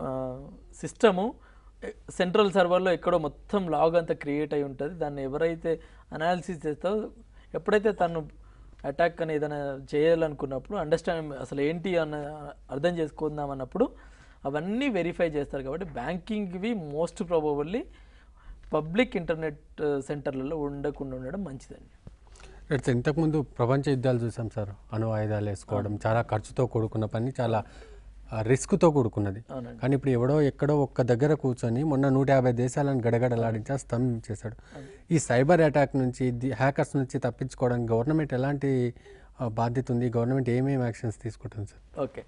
సిస్టము సెంట్రల్ సర్వర్లో ఎక్కడో మొత్తం లాగ్ అంతా క్రియేట్ అయి ఉంటుంది దాన్ని ఎవరైతే అనాలిసిస్ చేస్తారో ఎప్పుడైతే తను అటాక్ అని ఏదైనా చేయాలనుకున్నప్పుడు అండర్స్టాండ్ అసలు ఏంటి అన్న అర్థం చేసుకుందాం అన్నప్పుడు అవన్నీ వెరిఫై చేస్తారు కాబట్టి బ్యాంకింగ్వి మోస్ట్ ప్రాబబుల్లీ పబ్లిక్ ఇంటర్నెట్ సెంటర్లలో ఉండకుండా ఉండడం మంచిదండి రైట్ సార్ ఇంతకుముందు ప్రపంచ యుద్ధాలు చూసాం సార్ అణు ఆయుధాలు వేసుకోవడం చాలా ఖర్చుతో కూడుకున్న పని చాలా ఆ, రిస్క్తో కూడుకున్నది అవునండి కానీ ఇప్పుడు ఎవడో ఎక్కడో ఒక్క దగ్గర కూర్చొని మొన్న నూట యాభై దేశాలను గడగడలాడించా స్తంభించేశాడు ఈ సైబర్ అటాక్ నుంచి హ్యాకర్స్ నుంచి తప్పించుకోవడానికి గవర్నమెంట్ ఎలాంటి ఆ, బాధ్యత ఉంది గవర్నమెంట్ ఏమేమి యాక్షన్స్ తీసుకుంటుంది sir okay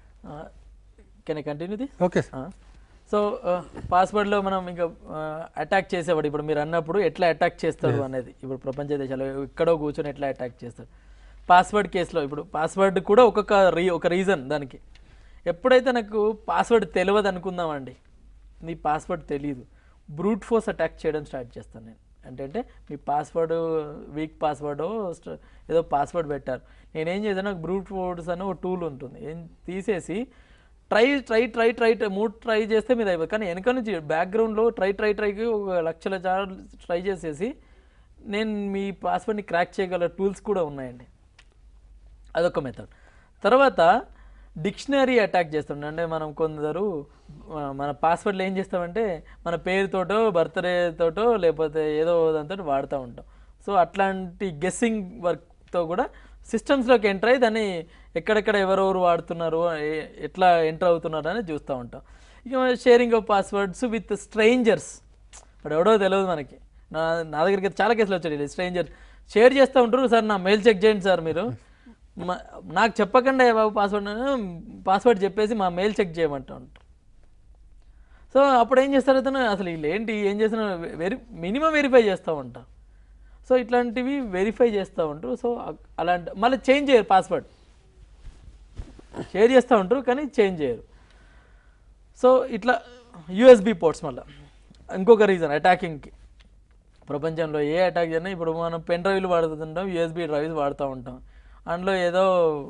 can I continue the okay sir so పాస్వర్డ్లో మనం ఇంకా అటాక్ చేసేవాడు ఇప్పుడు మీరు అన్నప్పుడు ఎట్లా అటాక్ చేస్తాడు అనేది ఇప్పుడు ప్రపంచ దేశాలు ఎక్కడో కూర్చొని ఎట్లా అటాక్ చేస్తాడు పాస్వర్డ్ కేసులో ఇప్పుడు పాస్వర్డ్ కూడా ఒక్కొక్క రీ ఒక రీజన్ దానికి ఎప్పుడైతే నాకు పాస్వర్డ్ తెలియదు అనుకుందామండి నీ పాస్వర్డ్ తెలియదు బ్రూట్ ఫోర్స్ అటాక్ చేయడం స్టార్ట్ చేస్తాను నేను అంటే అంటే మీ పాస్వర్డ్ వీక్ పాస్వర్డ్ ఏదో పాస్వర్డ్ పెట్టారు నేనేం చేశాను నాకు బ్రూట్ ఫోర్స్ అని ఒక టూల్ ఉంటుంది ఏం తీసేసి try try try try try మూడు ట్రై చేస్తే మీద అయిపోతుంది కానీ వెనక నుంచి బ్యాక్గ్రౌండ్లో ట్రై ట్రై ట్రైకి ఒక లక్షల సార్లు ట్రై చేసేసి నేను మీ పాస్వర్డ్ని క్రాక్ చేయగల టూల్స్ కూడా ఉన్నాయండి అదొక మెథడ్ తర్వాత డిక్షనరీ అటాక్ చేస్తుండే అంటే మనం కొందరు ఆ, మన పాస్వర్డ్లు ఏం చేస్తామంటే మన పేరుతోటో బర్త్డే తోటో లేకపోతే ఏదో దాంతో వాడుతూ ఉంటాం సో అట్లాంటి గెస్సింగ్ వర్క్తో కూడా సిస్టమ్స్లోకి ఎంటర్ అయ్యి దాన్ని ఎక్కడెక్కడ ఎవరెవరు వాడుతున్నారు ఏ- ఎట్లా ఎంటర్ అవుతున్నారు అనేది చూస్తూ ఉంటాం ఇక sharing of passwords with strangers వాడు ఎవడో తెలియదు మనకి నా నా దగ్గరికి అయితే చాలా కేసులు వచ్చాయి స్ట్రేంజర్ షేర్ చేస్తూ ఉంటారు సార్ నా మెయిల్ చెక్ చేయండి సార్ మీరు మా- నాకు చెప్పకుండా ఏ బాబు పాస్వర్డ్ పాస్వర్డ్ చెప్పేసి మా మెయిల్ చెక్ చేయమంటా ఉంటారు సో అప్పుడు ఏం చేస్తారు అతను అసలు వీళ్ళు ఏంటి ఏం చేస్తున్నారు వెరి మినిమం వెరిఫై చేస్తూ ఉంటారు సో ఇట్లాంటివి వెరిఫై చేస్తూ ఉంటారు సో అ- అలాంటి మళ్ళీ చేంజ్ చేయరు పాస్వర్డ్ షేర్ చేస్తూ ఉంటారు కానీ చేంజ్ చేయరు సో ఇట్లా యూఎస్బి పోర్ట్స్ మళ్ళీ ఇంకొక రీజన్ అటాకింగ్కి ప్రపంచంలో ఏ అటాక్ అయినా ఇప్పుడు మనం పెన్ డ్రైవ్లు వాడుతుంటాం యూఎస్బి డ్రైవ్స్ వాడుతూ ఉంటాం అందులో ఏదో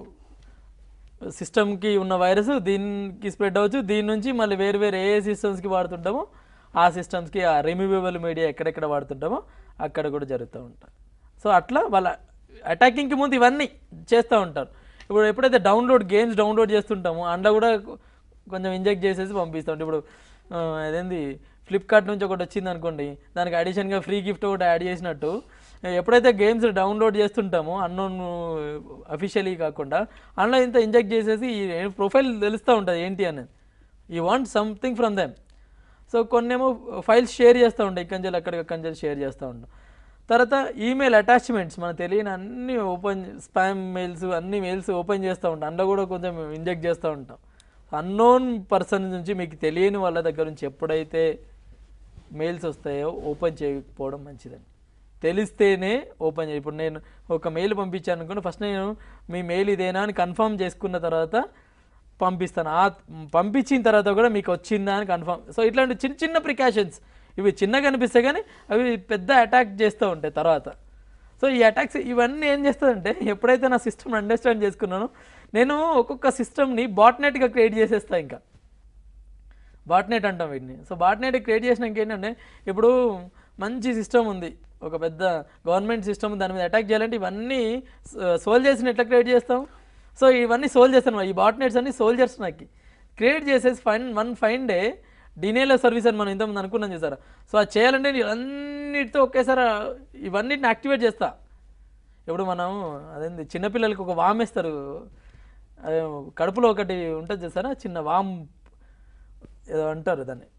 సిస్టమ్కి ఉన్న వైరస్ దీనికి స్ప్రెడ్ అవ్వచ్చు దీని నుంచి మళ్ళీ వేరు వేరు ఏ సిస్టమ్స్కి వాడుతుంటామో ఆ సిస్టమ్స్కి ఆ రిమూవబుల్ మీడియా ఎక్కడెక్కడ వాడుతుంటామో అక్కడ కూడా జరుగుతూ ఉంటాయి సో అట్లా వాళ్ళ అటాకింగ్కి ముందు ఇవన్నీ చేస్తూ ఉంటారు ఇప్పుడు ఎప్పుడైతే డౌన్లోడ్ గేమ్స్ డౌన్లోడ్ చేస్తుంటామో అందులో కూడా కొంచెం ఇంజెక్ట్ చేసేసి పంపిస్తూ ఉంటాం ఇప్పుడు ఆ, అదేంది ఫ్లిప్కార్ట్ నుంచి ఒకటి వచ్చింది అనుకోండి దానికి అడిషన్గా ఫ్రీ గిఫ్ట్ ఒకటి యాడ్ చేసినట్టు ఎప్పుడైతే గేమ్స్ డౌన్లోడ్ చేస్తుంటామో అన్నోన్ అఫీషియలీ కాకుండా అందులో ఇంత ఇంజెక్ట్ చేసేసి ప్రొఫైల్ తెలుస్తూ ఉంటుంది ఏంటి అనేది you want something from them so కొన్నేమో ఫైల్స్ షేర్ చేస్తూ ఉంటాయి ఇక్కడి నుంచి అక్కడికి అక్కడి నుంచి షేర్ చేస్తూ ఉంటాం తర్వాత ఈమెయిల్ అటాచ్మెంట్స్ మనకు తెలియని అన్ని ఓపెన్ స్పామ్ మెయిల్స్ అన్ని మెయిల్స్ ఓపెన్ చేస్తూ ఉంటాం అందులో కూడా కొంచెం ఇంజెక్ట్ చేస్తూ ఉంటాం అన్నోన్ పర్సన్ నుంచి మీకు తెలియని వాళ్ళ దగ్గర నుంచి ఎప్పుడైతే మెయిల్స్ వస్తాయో ఓపెన్ చేయకపోవడం మంచిదండి తెలిస్తేనే ఓపెన్ చేయ ఇప్పుడు నేను ఒక మెయిల్ పంపించాను అనుకుని ఫస్ట్ నేను మీ మెయిల్ ఇదేనా అని కన్ఫర్మ్ చేసుకున్న తర్వాత పంపిస్తాను ఆ పంపించిన తర్వాత కూడా మీకు వచ్చిందా అని కన్ఫర్మ్ సో ఇట్లాంటి చిన్న చిన్న ప్రికాషన్స్ ఇవి చిన్నగా అనిపిస్తాయి కానీ అవి పెద్ద అటాక్ చేస్తూ ఉంటాయి తర్వాత సో ఈ అటాక్స్ ఇవన్నీ ఏం చేస్తుందంటే ఎప్పుడైతే నా సిస్టమ్ అండర్స్టాండ్ చేసుకున్నానో నేను ఒక్కొక్క సిస్టమ్ని బాట్నెట్గా క్రియేట్ చేసేస్తా ఇంకా బాట్నెట్ అంటాం వీటిని సో బాట్నెట్ క్రియేట్ చేసినాక ఏంటంటే ఇప్పుడు మంచి సిస్టమ్ ఉంది ఒక పెద్ద గవర్నమెంట్ సిస్టమ్ దాని మీద అటాక్ చేయాలంటే ఇవన్నీ సోల్జర్స్ని ఎట్లా క్రియేట్ చేస్తాం సో ఇవన్నీ సోల్జర్స్ అనమాట ఈ బాట్నెట్స్ అన్ని సోల్జర్స్ నాకు క్రియేట్ చేసేసి ఫైన్ వన్ ఫైన్ డే డినేలో సర్వీస్ అని మనం ఇంతకుముందు అనుకున్నాం చేశారా సో అది చేయాలంటే నేను అన్నిటితో ఒకేసారి ఇవన్నిటిని యాక్టివేట్ చేస్తా ఇప్పుడు మనం అదేంది చిన్నపిల్లలకి ఒక వామ్ వేస్తారు అదే కడుపులో ఒకటి ఉంటుంది చేస్తారా చిన్న వామ్ ఏదో అంటారు దాన్ని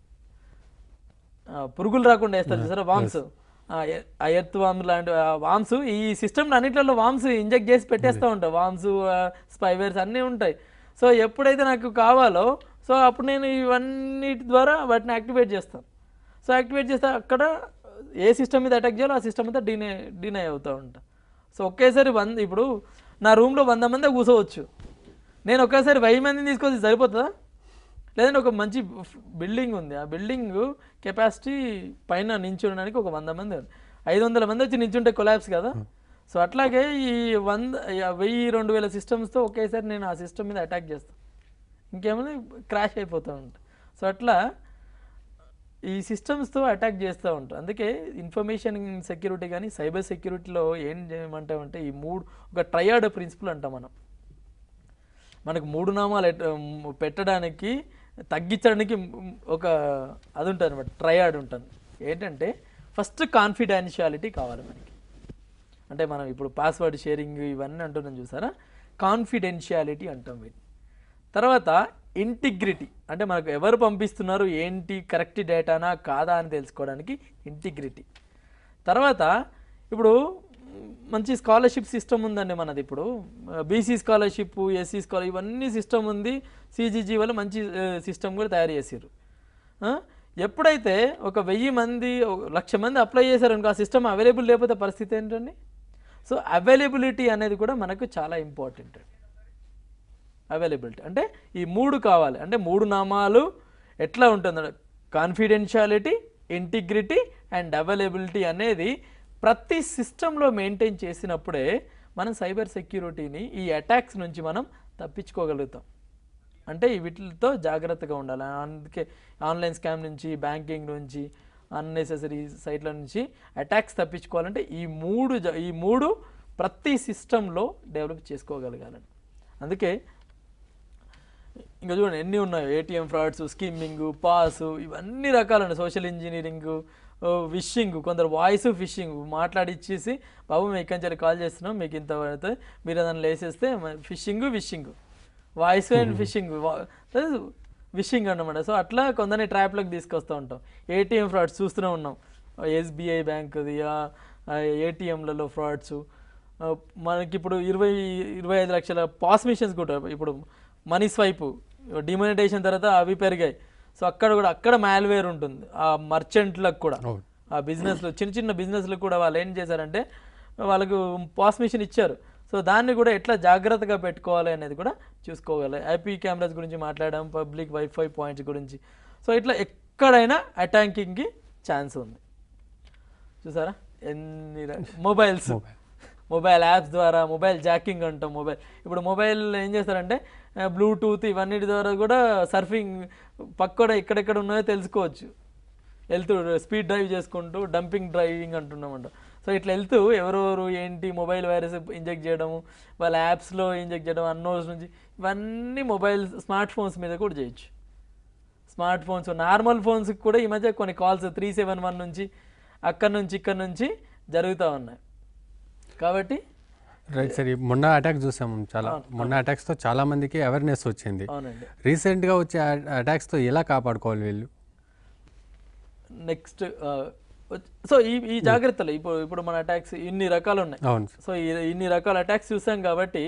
ఆ, పురుగులు రాకుండా వేస్తారు చూసారా వామ్స్ ఆ ఎర్త్ వామ్ లాంటి వామ్స్ ఈ సిస్టమ్ అన్నిట్లలో వామ్స్ ఇంజెక్ట్ చేసి పెట్టేస్తూ ఉంటాయి వామ్స్ స్పైవేర్స్ అన్నీ ఉంటాయి సో ఎప్పుడైతే నాకు కావాలో సో అప్పుడు నేను ఇవన్నిటి ద్వారా వాటిని యాక్టివేట్ చేస్తాను సో యాక్టివేట్ చేస్తే అక్కడ ఏ సిస్టమ్ మీద అటాక్ చేయాలో ఆ సిస్టమ్ మీద డినే డినై అవుతూ ఉంటా సో ఒకేసారి వంద ఇప్పుడు నా రూమ్లో వంద మంది కూర్చోవచ్చు నేను ఒకేసారి వెయ్యి మందిని తీసుకొచ్చి సరిపోతుందా లేదంటే ఒక మంచి బిల్డింగ్ ఉంది ఆ బిల్డింగ్ కెపాసిటీ పైన నించునడానికి ఒక వంద మంది ఉంది. ఐదు వందల మంది వచ్చి నించుంటే కొలాబ్స్ కదా సో అట్లాగే ఈ వంద ఈ వెయ్యి రెండు వేల సిస్టమ్స్తో ఒకేసారి నేను ఆ సిస్టమ్ మీద అటాక్ చేస్తాను ఇంకేముంది క్రాష్ అయిపోతూ ఉంటా సో అట్లా ఈ సిస్టమ్స్తో అటాక్ చేస్తూ ఉంటాం అందుకే ఇన్ఫర్మేషన్ సెక్యూరిటీ కానీ సైబర్ సెక్యూరిటీలో ఏం చేయమంటామంటే ఈ మూడు ఒక ట్రయాడ్ ప్రిన్సిపల్ అంటాం మనం మనకు మూడు నామాలు ఎట్- మ్, పెట్టడానికి తగ్గించడానికి మ్, ఒక అది ఉంటుంది అనమాట ట్రయాడ్ ఉంటుంది ఏంటంటే ఫస్ట్ కాన్ఫిడెన్షియాలిటీ కావాలి మనకి అంటే మనం ఇప్పుడు పాస్వర్డ్ షేరింగ్ ఇవన్నీ అంటున్నాం చూసారా కాన్ఫిడెన్షియాలిటీ అంటాం వీటిని తర్వాత ఇంటిగ్రిటీ అంటే మనకు ఎవరు పంపిస్తున్నారు ఏంటి కరెక్ట్ డేటానా కాదా అని తెలుసుకోవడానికి ఇంటిగ్రిటీ తర్వాత ఇప్పుడు మ్, మంచి స్కాలర్షిప్ సిస్టమ్ ఉందండి మనది ఇప్పుడు బీసీ స్కాలర్షిప్ ఎస్సీ స్కాలర్ ఇవన్నీ సిస్టమ్ ఉంది సిజీజీ వల్ల మంచి సిస్టమ్ కూడా తయారు చేసారు ఎప్పుడైతే ఒక వెయ్యి మంది ఒక లక్ష మంది అప్లై చేశారనుకో ఆ సిస్టమ్ అవైలబుల్ లేకపోతే పరిస్థితి ఏంటండి సో అవైలబిలిటీ అనేది కూడా మనకు చాలా ఇంపార్టెంట్ అండి అవైలబిలిటీ అంటే ఈ మూడు కావాలి అంటే మూడు నామాలు ఎట్లా ఉంటుందంటే కాన్ఫిడెన్షియాలిటీ ఇంటిగ్రిటీ అండ్ అవైలబిలిటీ అనేది ప్రతి సిస్టంలో మెయింటైన్ చేసినప్పుడే మనం సైబర్ సెక్యూరిటీని ఈ అటాక్స్ నుంచి మనం తప్పించుకోగలుగుతాం అంటే ఈ వీటితో జాగ్రత్తగా ఉండాలి అందుకే ఆన్లైన్ స్కామ్ నుంచి బ్యాంకింగ్ నుంచి అన్నెసెసరీ సైట్ల నుంచి అటాక్స్ తప్పించుకోవాలంటే ఈ మూడు జ- ఈ మూడు ప్రతి సిస్టంలో డెవలప్ చేసుకోగలగాలని అందుకే ఇంకా చూడండి ఎన్ని ఉన్నాయి ఏటీఎం ఫ్రాడ్స్ స్కిమ్మింగ్ పాస్ ఇవన్నీ రకాలు సోషల్ ఇంజనీరింగ్ విషింగ్ కొందరు వాయిస్ ఫిషింగ్ మాట్లాడి ఇచ్చేసి బాబు మేము ఇక్కడి నుంచి కాల్ చేస్తున్నాం మీకు ఇంత పడితే మీరు దాన్ని లేసేస్తే phishing vishing voice and phishing vishing అన్నమాట సో అట్లా కొందరిని ట్రాప్లోకి తీసుకొస్తూ ఉంటాం ఏటీఎం ఫ్రాడ్స్ చూస్తూనే ఉన్నాం ఎస్బీఐ బ్యాంక్ది ఏటీఎంలలో ఫ్రాడ్స్ మనకి ఇప్పుడు ఇరవై ఇరవై ఐదు లక్షల పాస్ మిషన్స్ కూడా ఇప్పుడు మనీ స్వైప్ డిమానిటేషన్ తర్వాత అవి పెరిగాయి సో అక్కడ కూడా అక్కడ మాల్వేర్ ఉంటుంది ఆ మర్చెంట్లకు కూడా అవును. ఆ బిజినెస్లో చిన్న చిన్న బిజినెస్లకు కూడా వాళ్ళు ఏం చేశారంటే వాళ్ళకు పాస్ మిషన్ ఇచ్చారు సో దాన్ని కూడా ఎట్లా జాగ్రత్తగా పెట్టుకోవాలి అనేది కూడా చూసుకోవాలి ఐపీ కెమెరాస్ గురించి మాట్లాడడం పబ్లిక్ వైఫై పాయింట్స్ గురించి సో ఇట్లా ఎక్కడైనా అటాకింగ్కి ఛాన్స్ ఉంది చూసారా ఎన్ని మొబైల్స్ మొబైల్ యాప్స్ ద్వారా మొబైల్ జాకింగ్ అంటాం మొబైల్ ఇప్పుడు మొబైల్ ఏం చేస్తారంటే ఆ, బ్లూటూత్ ఇవన్నిటి ద్వారా కూడా సర్ఫింగ్ పక్కన ఎక్కడెక్కడ ఉన్నాయో తెలుసుకోవచ్చు వెళ్తూ స్పీడ్ డ్రైవ్ చేసుకుంటూ డంపింగ్ డ్రైవింగ్ అంటున్నామంట సో ఇట్లా వెళ్తూ ఎవరెవరు ఏంటి మొబైల్ వైరస్ ఇంజెక్ట్ చేయడము వాళ్ళ యాప్స్లో ఇంజెక్ట్ చేయడం అన్నోస్ నుంచి ఇవన్నీ మొబైల్ స్మార్ట్ ఫోన్స్ మీద కూడా చేయొచ్చు స్మార్ట్ ఫోన్స్ నార్మల్ ఫోన్స్కి కూడా ఈ మధ్య కొన్ని కాల్స్ త్రీ సెవెన్ వన్ నుంచి అక్కడ నుంచి ఇక్కడ నుంచి జరుగుతూ ఉన్నాయి కాబట్టి రైట్ సార్ ఈ మొన్న అటాక్ చూసాము చాలా మొన్న అటాక్స్తో చాలా మందికి అవేర్నెస్ వచ్చింది అవునండి రీసెంట్గా వచ్చే అటాక్స్తో ఎలా కాపాడుకోవాలి వీళ్ళు నెక్స్ట్ సో ఈ ఈ జాగ్రత్తలు ఇప్పుడు ఇప్పుడు మన అటాక్స్ ఇన్ని రకాలు ఉన్నాయి అవును సార్ సో ఈ- ఇన్ని రకాల అటాక్స్ చూసాం కాబట్టి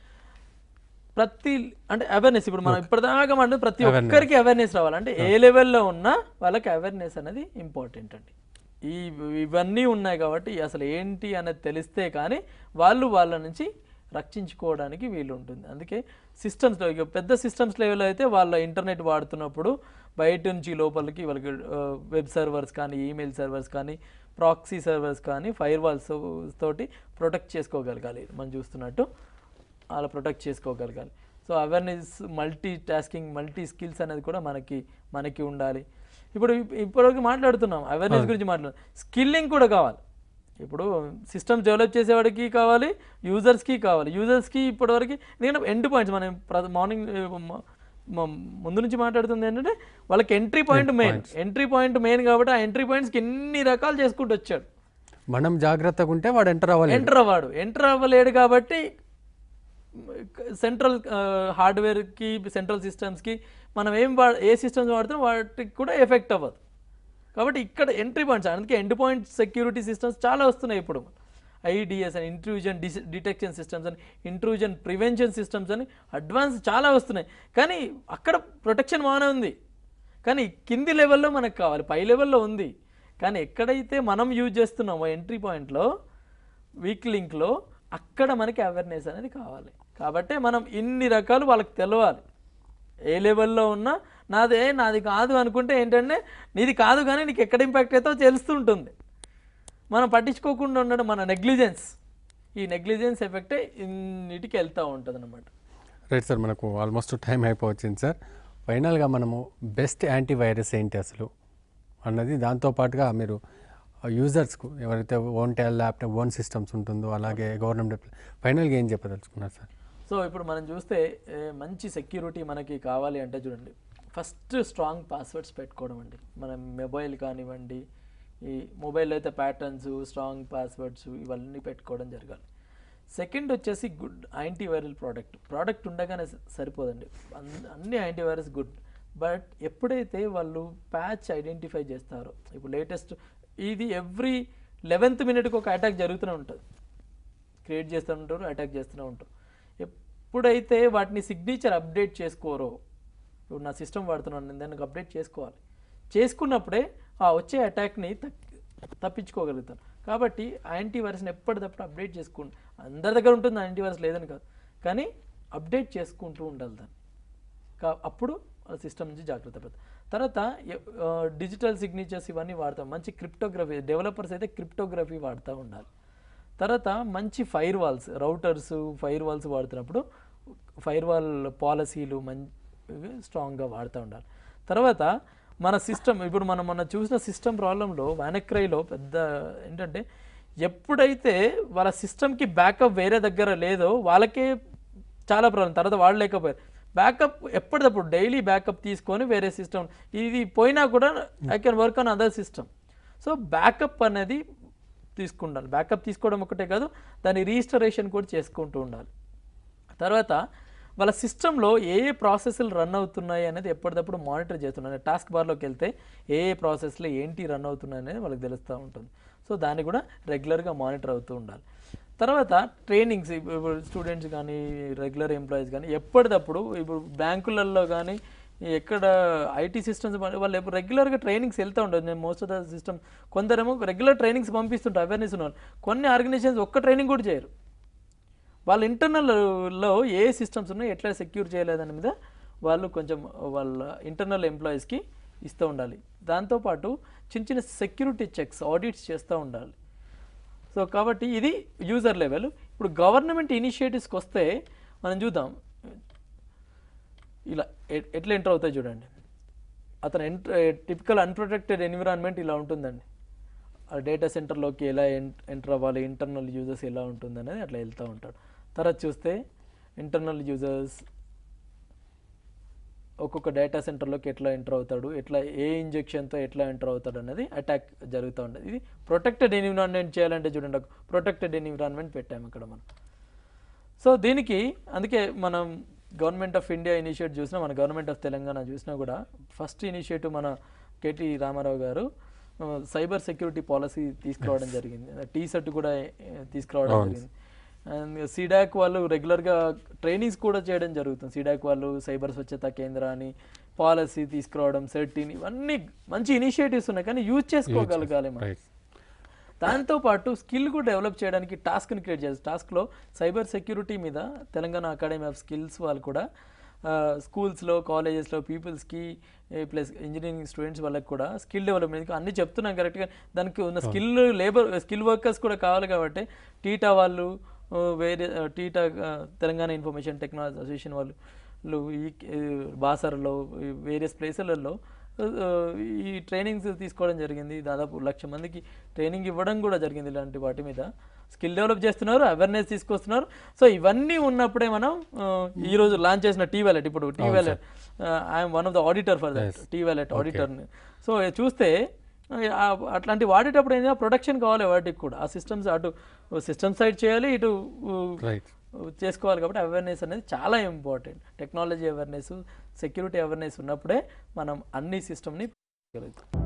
ప్రతి అంటే అవేర్నెస్ ఇప్పుడు మనం ఇప్పటిదాకా మనం ప్రతి ఒక్కరికి అవేర్నెస్ రావాలి అంటే ఏ లెవెల్లో ఉన్నా వాళ్ళకి అవేర్నెస్ అనేది ఇంపార్టెంట్ అండి ఈ ఇవన్నీ ఉన్నాయి కాబట్టి అసలు ఏంటి అనేది తెలిస్తే కానీ వాళ్ళు వాళ్ళ నుంచి రక్షించుకోవడానికి వీలు ఉంటుంది అందుకే సిస్టమ్స్లో ఇక పెద్ద సిస్టమ్స్ లెవెల్లో అయితే వాళ్ళ ఇంటర్నెట్ వాడుతున్నప్పుడు బయట నుంచి లోపలికి వాళ్ళకి వెబ్ సర్వర్స్ కానీ ఈమెయిల్ సర్వర్స్ కానీ ప్రాక్సీ సర్వర్స్ కానీ ఫైర్ వాల్స్ తోటి ప్రొటెక్ట్ చేసుకోగలగాలి మనం చూస్తున్నట్టు అలా ప్రొటెక్ట్ చేసుకోగలగాలి so awareness multitasking multi skills అనేది కూడా మనకి మనకి ఉండాలి ఇప్పుడు ఇప్- ఇప్పటివరకు మాట్లాడుతున్నాం అవేర్నెస్ గురించి మాట్లాడుతున్నాం స్కిల్లింగ్ కూడా కావాలి ఇప్పుడు సిస్టమ్ డెవలప్ చేసేవాడికి కావాలి యూజర్స్కి కావాలి యూజర్స్కి ఇప్పటివరకు ఎందుకంటే ఎండ్ పాయింట్స్ మనం మార్నింగ్ ముందు నుంచి మాట్లాడుతుంది ఏంటంటే వాళ్ళకి entry point main entry point main కాబట్టి ఆ ఎంట్రీ పాయింట్స్కి ఎన్ని రకాలు చేసుకుంటూ వచ్చాడు మనం జాగ్రత్తగా ఉంటే వాడు ఎంటర్ అవ్వాలి ఎంటర్ అవ్వాడు ఎంటర్ అవ్వలేడు కాబట్టి సెంట్రల్ హార్డ్వేర్కి సెంట్రల్ సిస్టమ్స్కి మనం ఏం వా ఏ సిస్టమ్స్ వాడుతున్నాం వాటికి కూడా ఎఫెక్ట్ అవ్వదు కాబట్టి ఇక్కడ ఎంట్రీ పాయింట్స్ అందుకే ఎండ్ పాయింట్ సెక్యూరిటీ సిస్టమ్స్ చాలా వస్తున్నాయి ఇప్పుడు ఐడిఎస్ అని ఇంట్రూజన్ డిస్ డిటెక్షన్ సిస్టమ్స్ అని ఇంట్రూజన్ ప్రివెన్షన్ సిస్టమ్స్ అని అడ్వాన్స్ చాలా వస్తున్నాయి కానీ అక్కడ ప్రొటెక్షన్ బాగానే ఉంది కానీ కింది లెవెల్లో మనకు కావాలి పై లెవెల్లో ఉంది కానీ ఎక్కడైతే మనం యూజ్ చేస్తున్నామో ఎంట్రీ పాయింట్లో వీక్ లింక్లో అక్కడ మనకి అవేర్నెస్ అనేది కావాలి కాబట్టి మనం ఇన్ని రకాలు వాళ్ళకి తెలవాలి ఏ లెవెల్లో ఉన్నా నాదే నాది కాదు అనుకుంటే ఏంటంటే నీది కాదు కానీ నీకు ఎక్కడ ఇంపాక్ట్ అవుతుందో తెలుస్తుంటుంది మనం పట్టించుకోకుండా ఉండడం మన నెగ్లిజెన్స్ ఈ నెగ్లిజెన్స్ ఎఫెక్టే ఇన్నిటికి వెళ్తూ ఉంటుంది అనమాట రైట్ సార్ మనకు ఆల్మోస్ట్ టైం అయిపోవచ్చింది సార్ ఫైనల్గా మనము బెస్ట్ యాంటీవైరస్ ఏంటి అసలు అన్నది దాంతోపాటుగా మీరు యూజర్స్కు ఎవరైతే own tell laptop own systems ఉంటుందో అలాగే గవర్నమెంట్ ఫైనల్గా ఏం చెప్పదలుచుకున్నారు సార్ సో ఇప్పుడు మనం చూస్తే ఏ, మంచి సెక్యూరిటీ మనకి కావాలి అంటే చూడండి ఫస్ట్ స్ట్రాంగ్ పాస్వర్డ్స్ పెట్టుకోవడం అండి మన మొబైల్ కానివ్వండి ఈ మొబైల్ అయితే ప్యాటర్న్స్ స్ట్రాంగ్ పాస్వర్డ్స్ ఇవన్నీ పెట్టుకోవడం జరగాలి సెకండ్ వచ్చేసి గుడ్ యాంటీవైరల్ ప్రోడక్ట్ ప్రోడక్ట్ ఉండగానే స- సరిపోదండి అన్- అన్ని యాంటీవైరస్ గుడ్ బట్ ఎప్పుడైతే వాళ్ళు ప్యాచ్ ఐడెంటిఫై చేస్తారో ఇప్పుడు లేటెస్ట్ ఇది ఎవ్రీ లెవెన్త్ మినిట్కి ఒక అటాక్ జరుగుతూనే ఉంటుంది క్రియేట్ చేస్తూ ఉంటారు అటాక్ చేస్తూనే ఉంటారు ఎప్పుడైతే వాటిని సిగ్నేచర్ అప్డేట్ చేసుకోరో ఇప్పుడు నా సిస్టమ్ వాడుతున్నాను నేను దానికి అప్డేట్ చేసుకోవాలి చేసుకున్నప్పుడే ఆ వచ్చే అటాక్ని తప్పించుకోగలుగుతాను కాబట్టి యాంటీవైరస్ని ఎప్పటికప్పుడు అప్డేట్ చేసుకుంటూ అందరి దగ్గర ఉంటుంది యాంటీవైరస్ లేదని కాదు కానీ అప్డేట్ చేసుకుంటూ ఉండాలి దాన్ని కా- అప్పుడు ఆ సిస్టమ్ నుంచి జాగ్రత్త పడతాం తర్వాత డిజిటల్ సిగ్నేచర్స్ ఇవన్నీ వాడతాం మంచి క్రిప్టోగ్రఫీ డెవలపర్స్ అయితే క్రిప్టోగ్రఫీ వాడుతూ ఉండాలి తర్వాత మంచి firewalls routers firewalls వాడుతున్నప్పుడు ఫైర్ వాల్ పాలసీలు మంచి స్ట్రాంగ్గా వాడుతూ ఉండాలి తర్వాత మన సిస్టమ్ ఇప్పుడు మనం మొన్న చూసిన సిస్టమ్ ప్రాబ్లంలో వానక్రైలో పెద్ద ఏంటంటే ఎప్పుడైతే వాళ్ళ సిస్టమ్కి బ్యాకప్ వేరే దగ్గర లేదో వాళ్ళకే చాలా ప్రాబ్లం తర్వాత వాళ్ళు లేకపోయారు బ్యాకప్ ఎప్పటికప్పుడు డైలీ బ్యాకప్ తీసుకొని వేరే సిస్టమ్ ఇది పోయినా కూడా I can work on other system so backup అనేది తీసుకుండాలి బ్యాకప్ తీసుకోవడం ఒకటే కాదు దాని రీస్టరేషన్ కూడా చేసుకుంటూ ఉండాలి తర్వాత వాళ్ళ సిస్టంలో ఏ ఏ ప్రాసెస్లు రన్ అవుతున్నాయి అనేది ఎప్పటికప్పుడు మానిటర్ చేస్తున్నాయి టాస్క్ బార్లోకి వెళ్తే ఏ ఏ ప్రాసెస్లో ఏంటి రన్ అవుతున్నాయి అనేది వాళ్ళకి తెలుస్తూ ఉంటుంది సో దాన్ని కూడా రెగ్యులర్గా మానిటర్ అవుతూ ఉండాలి తర్వాత ట్రైనింగ్స్ ఇప్పుడు స్టూడెంట్స్ కానీ రెగ్యులర్ ఎంప్లాయీస్ కానీ ఎప్పటికప్పుడు ఇప్పుడు బ్యాంకులలో కానీ ఎక్కడ ఐటీ సిస్టమ్స్ వాళ్ళు ఎప్పుడు రెగ్యులర్గా ట్రైనింగ్స్ వెళ్తూ ఉండదు నేను మోస్ట్ ఆఫ్ ద సిస్టమ్ కొందరేమో రెగ్యులర్ ట్రైనింగ్స్ పంపిస్తుంటారు అవేర్నెస్ ఉన్నారు కొన్ని ఆర్గనైజేషన్స్ ఒక్క ట్రైనింగ్ కూడా చేయరు వాళ్ళ ఇంటర్నల్లో ఏ సిస్టమ్స్ ఉన్నాయో ఎట్లా సెక్యూర్ చేయలేదని మీద వాళ్ళు కొంచెం వాళ్ళ ఇంటర్నల్ ఎంప్లాయీస్కి ఇస్తూ ఉండాలి దాంతోపాటు చిన్న చిన్న సెక్యూరిటీ చెక్స్ ఆడిట్స్ చేస్తూ ఉండాలి సో కాబట్టి ఇది యూజర్ లెవెల్ ఇప్పుడు గవర్నమెంట్ ఇనిషియేటివ్స్కి వస్తే మనం చూద్దాం ఇలా ఎ- ఎట్లా ఎంటర్ అవుతాయి చూడండి అతను ఎంటర్ టిపికల్ అన్ప్రొటెక్టెడ్ ఎన్విరాన్మెంట్ ఇలా ఉంటుందండి ఆ డేటా సెంటర్లోకి ఎలా ఎంటర్ అవ్వాలి ఇంటర్నల్ యూజర్స్ ఎలా ఉంటుంది అనేది అట్లా వెళ్తూ ఉంటాడు తర్వాత చూస్తే ఇంటర్నల్ యూజర్స్ ఒక్కొక్క డేటా సెంటర్లోకి ఎట్లా ఎంటర్ అవుతాడు ఎట్లా ఏ ఇంజెక్షన్తో ఎట్లా ఎంటర్ అవుతాడు అనేది అటాక్ జరుగుతూ ఉంటుంది ఇది ప్రొటెక్టెడ్ ఎన్విరాన్మెంట్ చేయాలంటే చూడండి ప్రొటెక్టెడ్ ఎన్విరాన్మెంట్ పెట్టాము ఇక్కడ మనం సో దీనికి అందుకే మనం గవర్నమెంట్ ఆఫ్ ఇండియా ఇనిషియేటివ్ చూసినా మన గవర్నమెంట్ ఆఫ్ తెలంగాణ చూసినా కూడా ఫస్ట్ ఇనిషియేటివ్ మన KT Rama Rao garu cyber security policy తీసుకురావడం జరిగింది టీ సెట్ కూడా ఏ, తీసుకురావడం జరిగింది అండ్ సిడాక్ వాళ్ళు రెగ్యులర్గా ట్రైనింగ్స్ కూడా చేయడం జరుగుతుంది సిడాక్ వాళ్ళు సైబర్ స్వచ్ఛత కేంద్ర అని పాలసీ తీసుకురావడం సెర్టిన్ ఇవన్నీ మంచి ఇనిషియేటివ్స్ ఉన్నాయి కానీ యూజ్ చేసుకోగలగాలి మనం రైట్ దాంతో పాటు స్కిల్ కూడా డెవలప్ చేయడానికి టాస్క్ని క్రియేట్ చేస్తారు టాస్క్లో సైబర్ సెక్యూరిటీ మీద తెలంగాణ అకాడమీ ఆఫ్ స్కిల్స్ వాళ్ళు కూడా స్కూల్స్లో కాలేజెస్లో పీపుల్స్కి ప్లస్ ఇంజనీరింగ్ స్టూడెంట్స్ వాళ్ళకి కూడా స్కిల్ డెవలప్మెంట్ అన్నీ చెప్తున్నాం కరెక్ట్గా దానికి ఉన్న స్కిల్ లేబర్ స్కిల్ వర్కర్స్ కూడా కావాలి కాబట్టి టీటా వాళ్ళు ఆ, వేరే ఆ, టీటా ఆ, తెలంగాణ ఇన్ఫర్మేషన్ టెక్నాలజీ అసోసియేషన్ వాళ్ళు లు ఈ ఈ బాసర్లో ఈ వేరియస్ ప్లేసులలో ఆ, ఈ ట్రైనింగ్స్ తీసుకోవడం జరిగింది దాదాపు లక్ష మందికి ట్రైనింగ్ ఇవ్వడం కూడా జరిగింది ఇలాంటి వాటి మీద స్కిల్ డెవలప్ చేస్తున్నారు అవేర్నెస్ తీసుకొస్తున్నారు సో ఇవన్నీ ఉన్నప్పుడే మనం ఆ, ఈ రోజు లాంచ్ చేసిన టీ వ్యాలెట్ ఇప్పుడు T wallet I'm one of the auditor for that T wallet ఆడిటర్ని సో చూస్తే ఆ, అట్లాంటి వాడేటప్పుడు ఏంటంటే ప్రొడక్షన్ కావాలి వాటికి కూడా ఆ సిస్టమ్స్ అటు సిస్టమ్ సైడ్ చేయాలి ఇటు రైట్ చేసుకోవాలి కాబట్టి అవేర్నెస్ అనేది చాలా important technology awareness security awareness ఉన్నప్పుడే మనం అన్ని సిస్టమ్ని